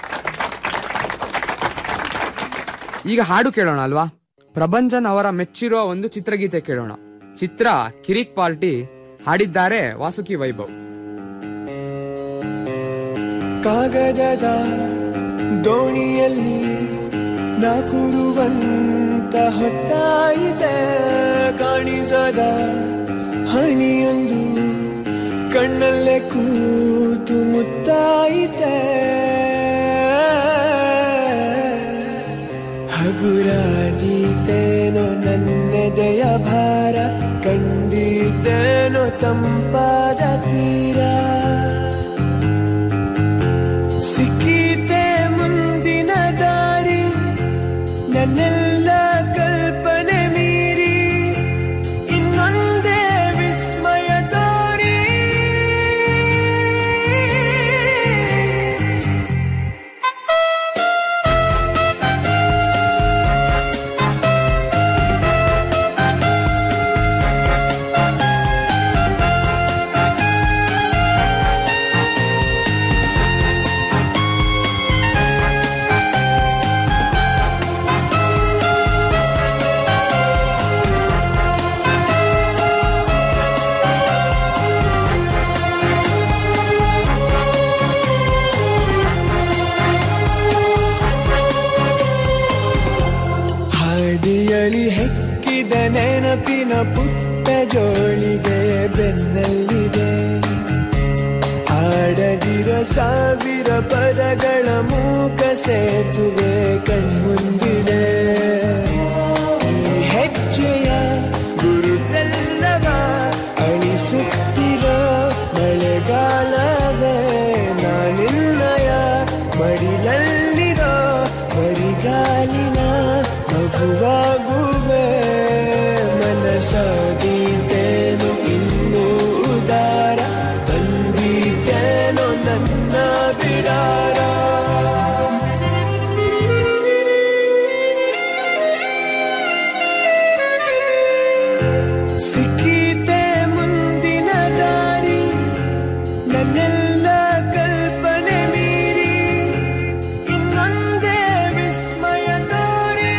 ಈಗ ಹಾಡು ಕೇಳೋಣ ಅಲ್ವಾ ಪ್ರಭಂಜನ್ ಅವರ ಮೆಚ್ಚಿರುವ ಒಂದು ಚಿತ್ರಗೀತೆ ಕೇಳೋಣ ಚಿತ್ರ ಕಿರಿಕ್ ಪಾರ್ಟಿ ಹಾಡಿದ್ದಾರೆ ವಾಸುಕಿ ವೈಭವ್ ಕಾಗದದ ದೋಣಿಯಲ್ಲಿ ನಾ ಕೂರುವಂತ ಅಂತ ಹೊತ್ತಾಯಿತೆ ಕಾಣಿಸದ ಹನಿಯೊಂದು ಕಣ್ಣಲ್ಲೇ ಕೂತು ಮುತ್ತಾಯಿತೆ ಹಗುರಾದೀತೇನೋ ನನ್ನೆದೆಯ ಭಾರ ಕಂಡಿದ್ದೇನೋ ತಂಪಾದ ತೀರ ಸಿಕ್ಕಿತೆ ಮುಂದಿನ ದಾರಿ ನನ್ನೆಲ್ಲ ಕಲ್ಪನೆ ಮೀರಿ ಇನ್ನೊಂದೇ ವಿಸ್ಮಯ ತೋರಿ ಹಾದಿಯಲಿ ಹೆಕ್ಕಿದ ನೆನಪಿನ ಪುಟ್ಟ ಜೋಳಿಗೆ ಬೆನ್ನಲ್ಲಿದೆ ಆಡದಿರೋ ಸಾವಿರ ಪದಗಳ ಮೂಕ ಸೇತುವೆ ಕಣ್ಮುಂದಿದೆ ಈ ಹೆಜ್ಜೆಯ ಗುರುತೆಲ್ಲವ ಅಳಿಸುತ್ತಿರೋ ಮಳೆಗಾಲವೇ ನಾನಿನ್ನಯ ಮಡಿಲಲ್ಲಿರೋ ಬರಿಗಾಲಿನ ಮಗುವಾಗುವೆ ಮನಸಾದೀತೇನು ಇನ್ನೂ ಉದಾರ ಬಂದೀತೇನೋ ನನ್ನ ಬಿಡಾರ ಸಿಕ್ಕೀತೆ ಮುಂದಿನ ದಾರಿ ನನ್ನೆಲ್ಲ ಕಲ್ಪನೆ ಮೀರಿ ಇನ್ನೊಂದೇ ವಿಸ್ಮಯ ತೋರಿ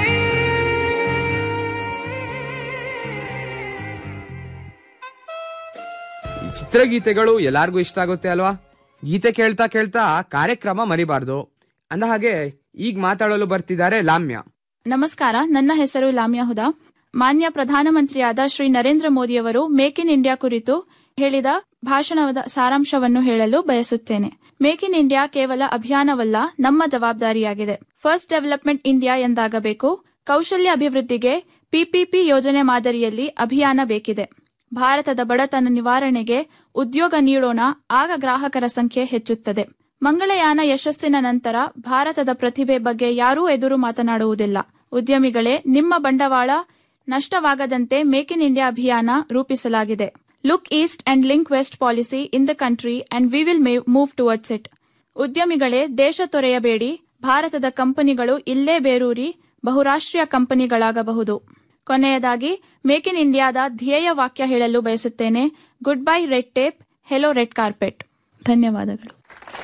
ಈ ಚಿತ್ರಗೀತೆಗಳು ಎಲ್ಲಾರ್ಗೂ ಇಷ್ಟ ಆಗುತ್ತೆ ಅಲ್ವಾ ಗೀತೆ ಕೇಳ್ತಾ ಕೇಳ್ತಾ ಕಾರ್ಯಕ್ರಮ ಮರಿಬಾರ್ದು ಅಂದ ಹಾಗೆ ಈಗ ಮಾತಾಡಲು ಬರ್ತಿದ್ದಾರೆ ಲಾಮ್ಯ ನಮಸ್ಕಾರ ನನ್ನ ಹೆಸರು ಲಾಮ್ಯಾ ಹುದಾ ಮಾನ್ಯ ಪ್ರಧಾನಮಂತ್ರಿಯಾದ ಶ್ರೀ ನರೇಂದ್ರ ಮೋದಿಯವರು ಮೇಕ್ ಇನ್ ಇಂಡಿಯಾ ಕುರಿತು ಹೇಳಿದ ಭಾಷಣದ ಸಾರಾಂಶವನ್ನು ಹೇಳಲು ಬಯಸುತ್ತೇನೆ ಮೇಕ್ ಇನ್ ಇಂಡಿಯಾ ಕೇವಲ ಅಭಿಯಾನವಲ್ಲ ನಮ್ಮ ಜವಾಬ್ದಾರಿಯಾಗಿದೆ ಫಸ್ಟ್ ಡೆವಲಪ್ಮೆಂಟ್ ಇಂಡಿಯಾ ಎಂದಾಗಬೇಕು ಕೌಶಲ್ಯ ಅಭಿವೃದ್ಧಿಗೆ ಪಿಪಿಪಿ ಯೋಜನೆ ಮಾದರಿಯಲ್ಲಿ ಅಭಿಯಾನ ಬೇಕಿದೆ ಭಾರತದ ಬಡತನ ನಿವಾರಣೆಗೆ ಉದ್ಯೋಗ ನೀಡೋಣ ಆಗ ಗ್ರಾಹಕರ ಸಂಖ್ಯೆ ಹೆಚ್ಚುತ್ತದೆ ಮಂಗಳಯಾನ ಯಶಸ್ಸಿನ ನಂತರ ಭಾರತದ ಪ್ರತಿಭೆ ಬಗ್ಗೆ ಯಾರೂ ಎದುರು ಮಾತನಾಡುವುದಿಲ್ಲ ಉದ್ಯಮಿಗಳೇ ನಿಮ್ಮ ಬಂಡವಾಳ ನಷ್ಟವಾಗದಂತೆ ಮೇಕ್ ಇನ್ ಇಂಡಿಯಾ ಅಭಿಯಾನ ರೂಪಿಸಲಾಗಿದೆ look east and link west policy in the country and we will move towards it ಉದ್ಯಮಿಗಳೇ ದೇಶ ತೊರೆಯಬೇಡಿ ಭಾರತದ ಕಂಪನಿಗಳು ಇಲ್ಲೇ ಬೇರೂರಿ ಬಹುರಾಷ್ಟ್ರೀಯ ಕಂಪನಿಗಳಾಗಬಹುದು ಕೊನೆಯದಾಗಿ ಮೇಕ್ ಇನ್ ಇಂಡಿಯಾದ ಧ್ಯೇಯ ವಾಕ್ಯ ಹೇಳಲು ಬಯಸುತ್ತೇನೆ good bye red tape hello red carpet ಧನ್ಯವಾದಗಳು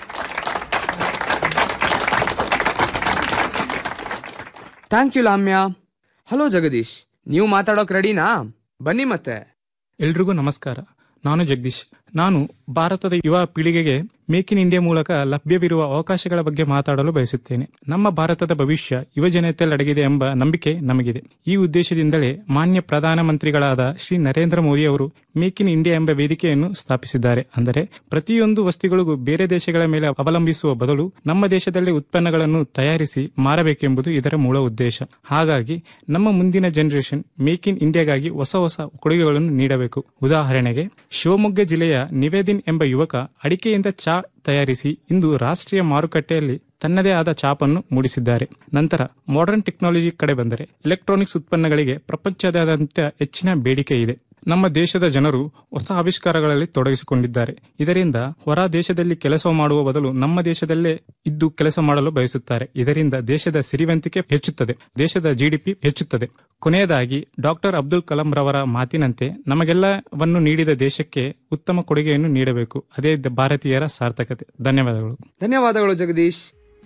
thank you Lamya hello Jagadish ನೀವು ಮಾತಾಡೋಕ್ ರೆಡಿನಾ ಬನ್ನಿ ಮತ್ತೆ ಎಲ್ರಿಗೂ ನಮಸ್ಕಾರ ನಾನು ಜಗದೀಶ್ ನಾನು ಭಾರತದ ಯುವ ಪೀಳಿಗೆಗೆ ಮೇಕ್ ಇನ್ ಇಂಡಿಯಾ ಮೂಲಕ ಲಭ್ಯವಿರುವ ಅವಕಾಶಗಳ ಬಗ್ಗೆ ಮಾತಾಡಲು ಬಯಸುತ್ತೇನೆ ನಮ್ಮ ಭಾರತದ ಭವಿಷ್ಯ ಯುವಜನತೆಯಲ್ಲಡಗಿದೆ ಎಂಬ ನಂಬಿಕೆ ನಮಗಿದೆ ಈ ಉದ್ದೇಶದಿಂದಲೇ ಮಾನ್ಯ ಪ್ರಧಾನಮಂತ್ರಿಗಳಾದ ಶ್ರೀ ನರೇಂದ್ರ ಮೋದಿ ಅವರು ಮೇಕ್ ಇನ್ ಇಂಡಿಯಾ ಎಂಬ ವೇದಿಕೆಯನ್ನು ಸ್ಥಾಪಿಸಿದ್ದಾರೆ ಅಂದರೆ ಪ್ರತಿಯೊಂದು ವಸ್ತುಗಳಿಗೂ ಬೇರೆ ದೇಶಗಳ ಮೇಲೆ ಅವಲಂಬಿಸುವ ಬದಲು ನಮ್ಮ ದೇಶದಲ್ಲೇ ಉತ್ಪನ್ನಗಳನ್ನು ತಯಾರಿಸಿ ಮಾರಬೇಕೆಂಬುದು ಇದರ ಮೂಲ ಉದ್ದೇಶ ಹಾಗಾಗಿ ನಮ್ಮ ಮುಂದಿನ ಜನರೇಷನ್ ಮೇಕ್ ಇನ್ ಇಂಡಿಯಾಗಾಗಿ ಹೊಸ ಹೊಸ ಕೊಡುಗೆಗಳನ್ನು ನೀಡಬೇಕು ಉದಾಹರಣೆಗೆ ಶಿವಮೊಗ್ಗ ಜಿಲ್ಲೆಯ ನಿವೇದಿನ್ ಎಂಬ ಯುವಕ ಅಡಿಕೆಯಿಂದ ಚಾ ತಯಾರಿಸಿ ಇಂದು ರಾಷ್ಟ್ರೀಯ ಮಾರುಕಟ್ಟೆಯಲ್ಲಿ ತನ್ನದೇ ಆದ ಚಾಪನ್ನು ಮೂಡಿಸಿದ್ದಾರೆ ನಂತರ ಮಾಡರ್ನ್ ಟೆಕ್ನಾಲಜಿ ಕಡೆ ಬಂದರೆ ಎಲೆಕ್ಟ್ರಾನಿಕ್ಸ್ ಉತ್ಪನ್ನಗಳಿಗೆ ಪ್ರಪಂಚದಾದ್ಯಂತ ಹೆಚ್ಚಿನ ಬೇಡಿಕೆ ಇದೆ ನಮ್ಮ ದೇಶದ ಜನರು ಹೊಸ ಆವಿಷ್ಕಾರಗಳಲ್ಲಿ ತೊಡಗಿಸಿಕೊಂಡಿದ್ದಾರೆ ಇದರಿಂದ ಹೊರ ದೇಶದಲ್ಲಿ ಕೆಲಸ ಮಾಡುವ ಬದಲು ನಮ್ಮ ದೇಶದಲ್ಲೇ ಇದ್ದು ಕೆಲಸ ಮಾಡಲು ಬಯಸುತ್ತಾರೆ ಇದರಿಂದ ದೇಶದ ಸಿರಿವಂತಿಕೆ ಹೆಚ್ಚುತ್ತದೆ ದೇಶದ ಜಿಡಿಪಿ ಹೆಚ್ಚುತ್ತದೆ ಕೊನೆಯದಾಗಿ ಡಾಕ್ಟರ್ ಅಬ್ದುಲ್ ಕಲಾಂ ರವರ ಮಾತಿನಂತೆ ನಮಗೆಲ್ಲವನ್ನು ನೀಡಿದ ದೇಶಕ್ಕೆ ಉತ್ತಮ ಕೊಡುಗೆಯನ್ನು ನೀಡಬೇಕು ಅದೇ ಭಾರತೀಯರ ಸಾರ್ಥಕತೆ ಧನ್ಯವಾದಗಳು ಧನ್ಯವಾದಗಳು ಜಗದೀಶ್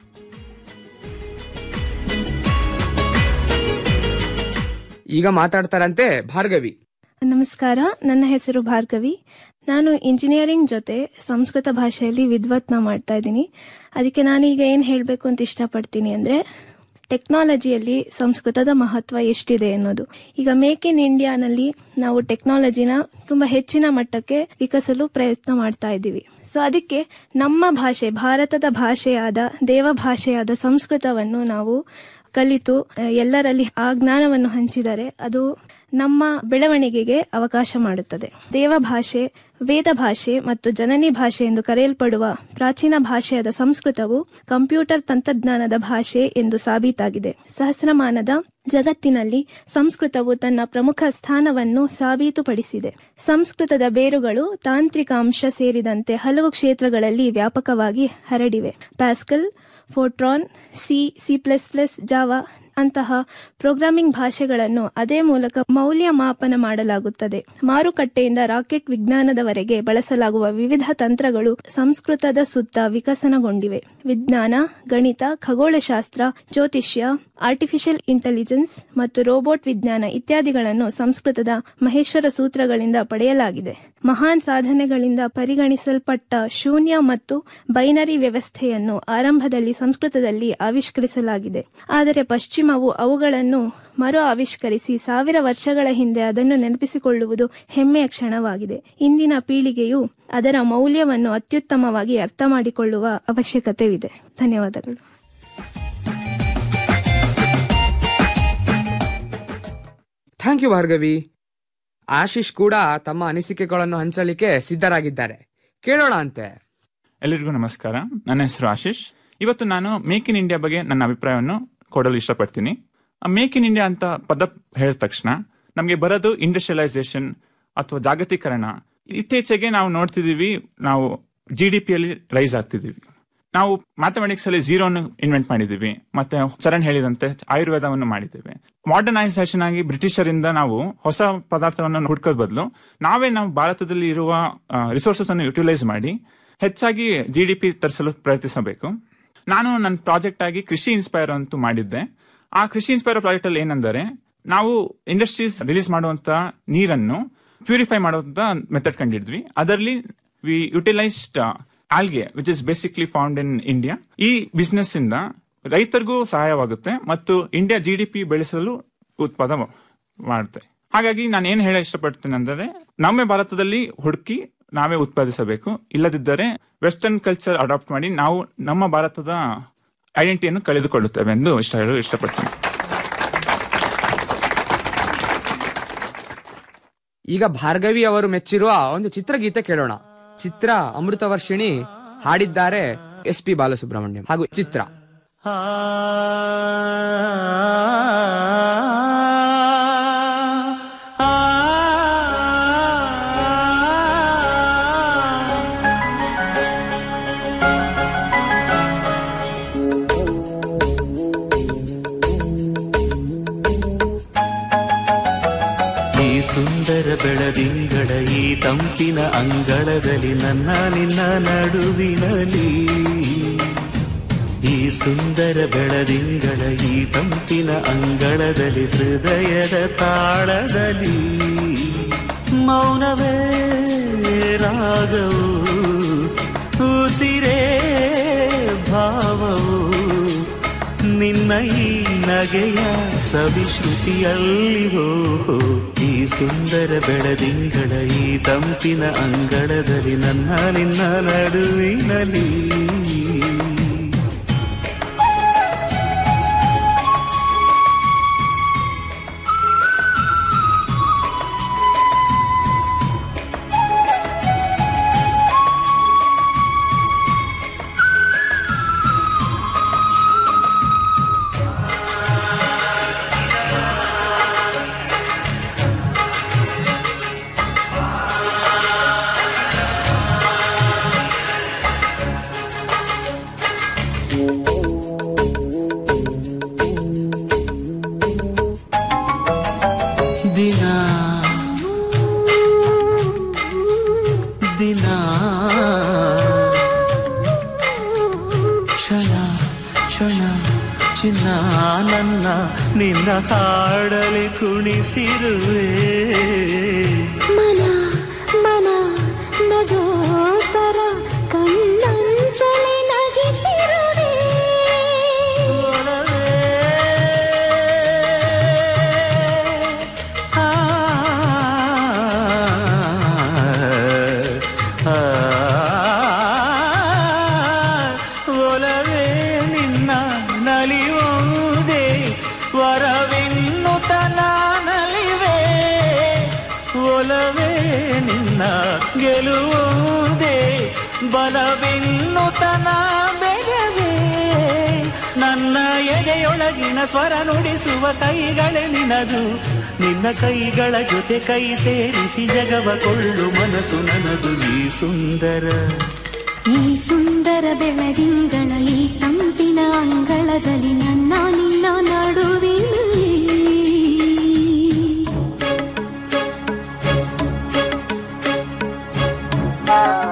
ಈಗ ಮಾತಾಡ್ತಾರಂತೆ ಭಾರ್ಗವಿ ನಮಸ್ಕಾರ ನನ್ನ ಹೆಸರು ಭಾರ್ಗವಿ ನಾನು ಇಂಜಿನಿಯರಿಂಗ್ ಜೊತೆ ಸಂಸ್ಕೃತ ಭಾಷೆಯಲ್ಲಿ ವಿದ್ವತ್ನ ಮಾಡ್ತಾ ಇದ್ದೀನಿ ಅದಕ್ಕೆ ನಾನೀಗ ಏನು ಹೇಳಬೇಕು ಅಂತ ಇಷ್ಟಪಡ್ತೀನಿ ಅಂದರೆ ಟೆಕ್ನಾಲಜಿಯಲ್ಲಿ ಸಂಸ್ಕೃತದ ಮಹತ್ವ ಎಷ್ಟಿದೆ ಅನ್ನೋದು ಈಗ ಮೇಕ್ ಇನ್ ಇಂಡಿಯಾನಲ್ಲಿ ನಾವು ಟೆಕ್ನಾಲಜಿನ ತುಂಬಾ ಹೆಚ್ಚಿನ ಮಟ್ಟಕ್ಕೆ ವಿಕಸಲು ಪ್ರಯತ್ನ ಮಾಡ್ತಾ ಇದ್ದೀವಿ ಸೊ ಅದಕ್ಕೆ ನಮ್ಮ ಭಾಷೆ ಭಾರತದ ಭಾಷೆಯಾದ ದೇವ ಭಾಷೆಯಾದ ಸಂಸ್ಕೃತವನ್ನು ನಾವು ಕಲಿತು ಆ, ಎಲ್ಲರಲ್ಲಿ ಆ ಜ್ಞಾನವನ್ನು ಹಂಚಿದರೆ ಅದು ನಮ್ಮ ಬೆಳವಣಿಗೆಗೆ ಅವಕಾಶ ಮಾಡುತ್ತದೆ ದೇವ ಭಾಷೆ ವೇದ ಭಾಷೆ ಮತ್ತು ಜನನಿ ಭಾಷೆ ಎಂದು ಕರೆಯಲ್ಪಡುವ ಪ್ರಾಚೀನ ಭಾಷೆಯಾದ ಸಂಸ್ಕೃತವು ಕಂಪ್ಯೂಟರ್ ತಂತ್ರಜ್ಞಾನದ ಭಾಷೆ ಎಂದು ಸಾಬೀತಾಗಿದೆ ಸಹಸ್ರಮಾನದ ಜಗತ್ತಿನಲ್ಲಿ ಸಂಸ್ಕೃತವು ತನ್ನ ಪ್ರಮುಖ ಸ್ಥಾನವನ್ನು ಸಾಬೀತುಪಡಿಸಿದೆ ಸಂಸ್ಕೃತದ ಬೇರುಗಳು ತಾಂತ್ರಿಕ ಅಂಶ ಸೇರಿದಂತೆ ಹಲವು ಕ್ಷೇತ್ರಗಳಲ್ಲಿ ವ್ಯಾಪಕವಾಗಿ ಹರಡಿವೆ Pascal Fortran C C plus plus Java ಅಂತಹ ಪ್ರೋಗ್ರಾಮಿಂಗ್ ಭಾಷೆಗಳನ್ನು ಅದೇ ಮೂಲಕ ಮೌಲ್ಯಮಾಪನ ಮಾಡಲಾಗುತ್ತದೆ ಮಾರುಕಟ್ಟೆಯಿಂದ ರಾಕೆಟ್ ವಿಜ್ಞಾನದವರೆಗೆ ಬಳಸಲಾಗುವ ವಿವಿಧ ತಂತ್ರಗಳು ಸಂಸ್ಕೃತದ ಸುತ್ತ ವಿಕಸನಗೊಂಡಿವೆ ವಿಜ್ಞಾನ ಗಣಿತ ಖಗೋಳಶಾಸ್ತ್ರ ಜ್ಯೋತಿಷ್ಯ ಆರ್ಟಿಫಿಷಿಯಲ್ ಇಂಟೆಲಿಜೆನ್ಸ್ ಮತ್ತು ರೋಬೋಟ್ ವಿಜ್ಞಾನ ಇತ್ಯಾದಿಗಳನ್ನು ಸಂಸ್ಕೃತದ ಮಹೇಶ್ವರ ಸೂತ್ರಗಳಿಂದ ಪಡೆಯಲಾಗಿದೆ ಮಹಾನ್ ಸಾಧನೆಗಳಿಂದ ಪರಿಗಣಿಸಲ್ಪಟ್ಟ ಶೂನ್ಯ ಮತ್ತು ಬೈನರಿ ವ್ಯವಸ್ಥೆಯನ್ನು ಆರಂಭದಲ್ಲಿ ಸಂಸ್ಕೃತದಲ್ಲಿ ಆವಿಷ್ಕರಿಸಲಾಗಿದೆ ಆದರೆ ಪಶ್ಚಿಮವು ಅವುಗಳನ್ನು ಮರು ಆವಿಷ್ಕರಿಸಿ ಸಾವಿರ ವರ್ಷಗಳ ಹಿಂದೆ ಅದನ್ನು ನೆನಪಿಸಿಕೊಳ್ಳುವುದು ಹೆಮ್ಮೆಯ ಕ್ಷಣವಾಗಿದೆ ಇಂದಿನ ಪೀಳಿಗೆಯು ಅದರ ಮೌಲ್ಯವನ್ನು ಅತ್ಯುತ್ತಮವಾಗಿ ಅರ್ಥ ಮಾಡಿಕೊಳ್ಳುವ ಅವಶ್ಯಕತೆವಿದೆ ಧನ್ಯವಾದಗಳು ಥ್ಯಾಂಕ್ ಯು ಭಾರ್ಗವಿ ಆಶೀಶ್ ಕೂಡ ತಮ್ಮ ಅನಿಸಿಕೆಗಳನ್ನು ಹಂಚಲಿಕ್ಕೆ ಸಿದ್ಧರಾಗಿದ್ದಾರೆ ಕೇಳೋಣ ಅಂತೆ ಎಲ್ಲರಿಗೂ ನಮಸ್ಕಾರ ನನ್ನ ಹೆಸರು ಆಶೀಶ್ ಇವತ್ತು ನಾನು ಮೇಕ್ ಇನ್ ಇಂಡಿಯಾ ಬಗ್ಗೆ ನನ್ನ ಅಭಿಪ್ರಾಯವನ್ನು ಕೊಡಲು ಇಷ್ಟಪಡ್ತೀನಿ ಮೇಕ್ ಇನ್ ಇಂಡಿಯಾ ಅಂತ ಪದ ಹೇಳಿದ ತಕ್ಷಣ ನಮಗೆ ಬರೋದು ಇಂಡಸ್ಟ್ರಿಯಲೈಸೇಷನ್ ಅಥವಾ ಜಾಗತೀಕರಣ ಇತ್ತೀಚೆಗೆ ನಾವು ನೋಡ್ತಿದೀವಿ ನಾವು ಜಿ ಡಿ ಪಿಯಲ್ಲಿ ರೈಸ್ ಆಗ್ತಿದೀವಿ ನಾವು ಮ್ಯಾಥಮೆಟಿಕ್ಸ್ ಅಲ್ಲಿ ಝೀರೋನು ಇನ್ವೆಂಟ್ ಮಾಡಿದೀವಿ ಮತ್ತೆ ಚರಣ್ ಹೇಳಿದಂತೆ ಆಯುರ್ವೇದವನ್ನು ಮಾಡಿದ್ದೇವೆ ಮಾಡರ್ನೈಸೇಷನ್ ಆಗಿ ಬ್ರಿಟಿಷರಿಂದ ನಾವು ಹೊಸ ಪದಾರ್ಥವನ್ನು ಹುಡ್ಕೋದ್ ಬದಲು ನಾವೇ ನಾವು ಭಾರತದಲ್ಲಿ ಇರುವ ರಿಸೋರ್ಸಸ್ ಅನ್ನು ಯುಟಿಲೈಸ್ ಮಾಡಿ ಹೆಚ್ಚಾಗಿ ಜಿ ಡಿ ಪಿ ತರಿಸಲು ಪ್ರಯತ್ನಿಸಬೇಕು ನಾನು ನನ್ನ ಪ್ರಾಜೆಕ್ಟ್ ಆಗಿ ಕೃಷಿ ಇನ್ಸ್ಪೈರ್ ಅಂತೂ ಮಾಡಿದ್ದೆ ಆ ಕೃಷಿ ಇನ್ಸ್ಪೈರ್ ಪ್ರಾಜೆಕ್ಟ್ ಅಲ್ಲಿ ಏನೆಂದರೆ ನಾವು ಇಂಡಸ್ಟ್ರೀಸ್ ರಿಲೀಸ್ ಮಾಡುವಂತ ನೀರನ್ನು ಪ್ಯೂರಿಫೈ ಮಾಡುವಂತ ಮೆಥಡ್ ಕಂಡಿದ್ವಿ ಅದರಲ್ಲಿ we utilised algae which is basically found in India ಈ ಬಿಸ್ನೆಸ್ ಇಂದ ರೈತರಿಗೂ ಸಹಾಯವಾಗುತ್ತೆ ಮತ್ತು ಇಂಡಿಯಾ ಜಿ ಡಿ ಪಿ ಬೆಳೆಸಲು ಉತ್ಪಾದ ಮಾಡುತ್ತೆ ಹಾಗಾಗಿ ನಾನು ಏನ್ ಹೇಳ ಇಷ್ಟಪಡ್ತೇನೆ ಅಂದರೆ ನಮ್ಮ ಭಾರತದಲ್ಲಿ ಹುಡುಕಿ ನಾವೇ ಉತ್ಪಾದಿಸಬೇಕು ಇಲ್ಲದಿದ್ದರೆ ವೆಸ್ಟರ್ನ್ ಕಲ್ಚರ್ ಅಡಾಪ್ಟ್ ಮಾಡಿ ನಾವು ನಮ್ಮ ಭಾರತದ ಐಡೆಂಟಿಟಿಯನ್ನು ಕಳೆದುಕೊಳ್ಳುತ್ತೇವೆ ಎಂದು ಇಷ್ಟ ಹೇಳಲು ಇಷ್ಟಪಡ್ತೇನೆ ಈಗ ಭಾರ್ಗವಿ ಅವರು ಮೆಚ್ಚಿರುವ ಒಂದು ಚಿತ್ರಗೀತೆ ಕೇಳೋಣ ಚಿತ್ರ ಅಮೃತ ವರ್ಷಿಣಿ ಹಾಡಿದ್ದಾರೆ ಎಸ್ ಪಿ ಬಾಲಸುಬ್ರಹ್ಮಣ್ಯಂ ಹಾಗೂ ಚಿತ್ರ ಈ ಸುಂದರ ಬೆಳದಿಂಗಳ ಈ ತಂಪಿನ ಅಂಗಳದಲ್ಲಿ ನನ್ನ ನಿನ್ನ ನಡುವಿನಲ್ಲಿ ಈ ಸುಂದರ ಬೆಳದಿಂಗಳ ಈ ತಂಪಿನ ಅಂಗಳದಲ್ಲಿ ಹೃದಯದ ತಾಳದಲ್ಲಿ ಮೌನವೇ ರಾಗವು ಉಸಿರೇ ಭಾವವು ನಿನ್ನ ಈ ನಗೆಯ ಸವಿಶ್ರುತಿಯಲ್ಲಿ ಹೋ ಈ ಸುಂದರ ಬೆಳದಿಂಗಳ ಈ ತಂಪಿನ ಅಂಗಳದಲ್ಲಿ ನನ್ನ ನಿನ್ನ ನಡುವಿನಲ್ಲಿ ದಿನ ದಿನ ಕ್ಷಣ ಕ್ಷಣ ಚಿನ್ನ ನನ್ನ ನಿನ್ನ ಹಾಡಲಿ ಕುಣಿಸಿರುವೆ ಮನ ಮನ ನಗೋತರ ಕಣ್ಣಂಚಲಿ ನಗಿಸಿರುವೆ ಗೆಲುವುದೇ ಬಲವೆನ್ನುತನ ಬೆಳವೇ ನನ್ನ ಎದೆಯೊಳಗಿನ ಸ್ವರ ನುಡಿಸುವ ಕೈಗಳೇ ನಿನದು ನಿನ್ನ ಕೈಗಳ ಜೊತೆ ಕೈ ಸೇರಿಸಿ ಜಗವ ಕೊಳ್ಳು ಮನಸ್ಸು ನನದು ಈ ಸುಂದರ ಈ ಸುಂದರ ಬೆಳದಿಂಗಳ ಈ ತಂಪಿನ ಅಂಗಳದಲ್ಲಿ ನನ್ನ ನಿನ್ನ ನಡುವಿನ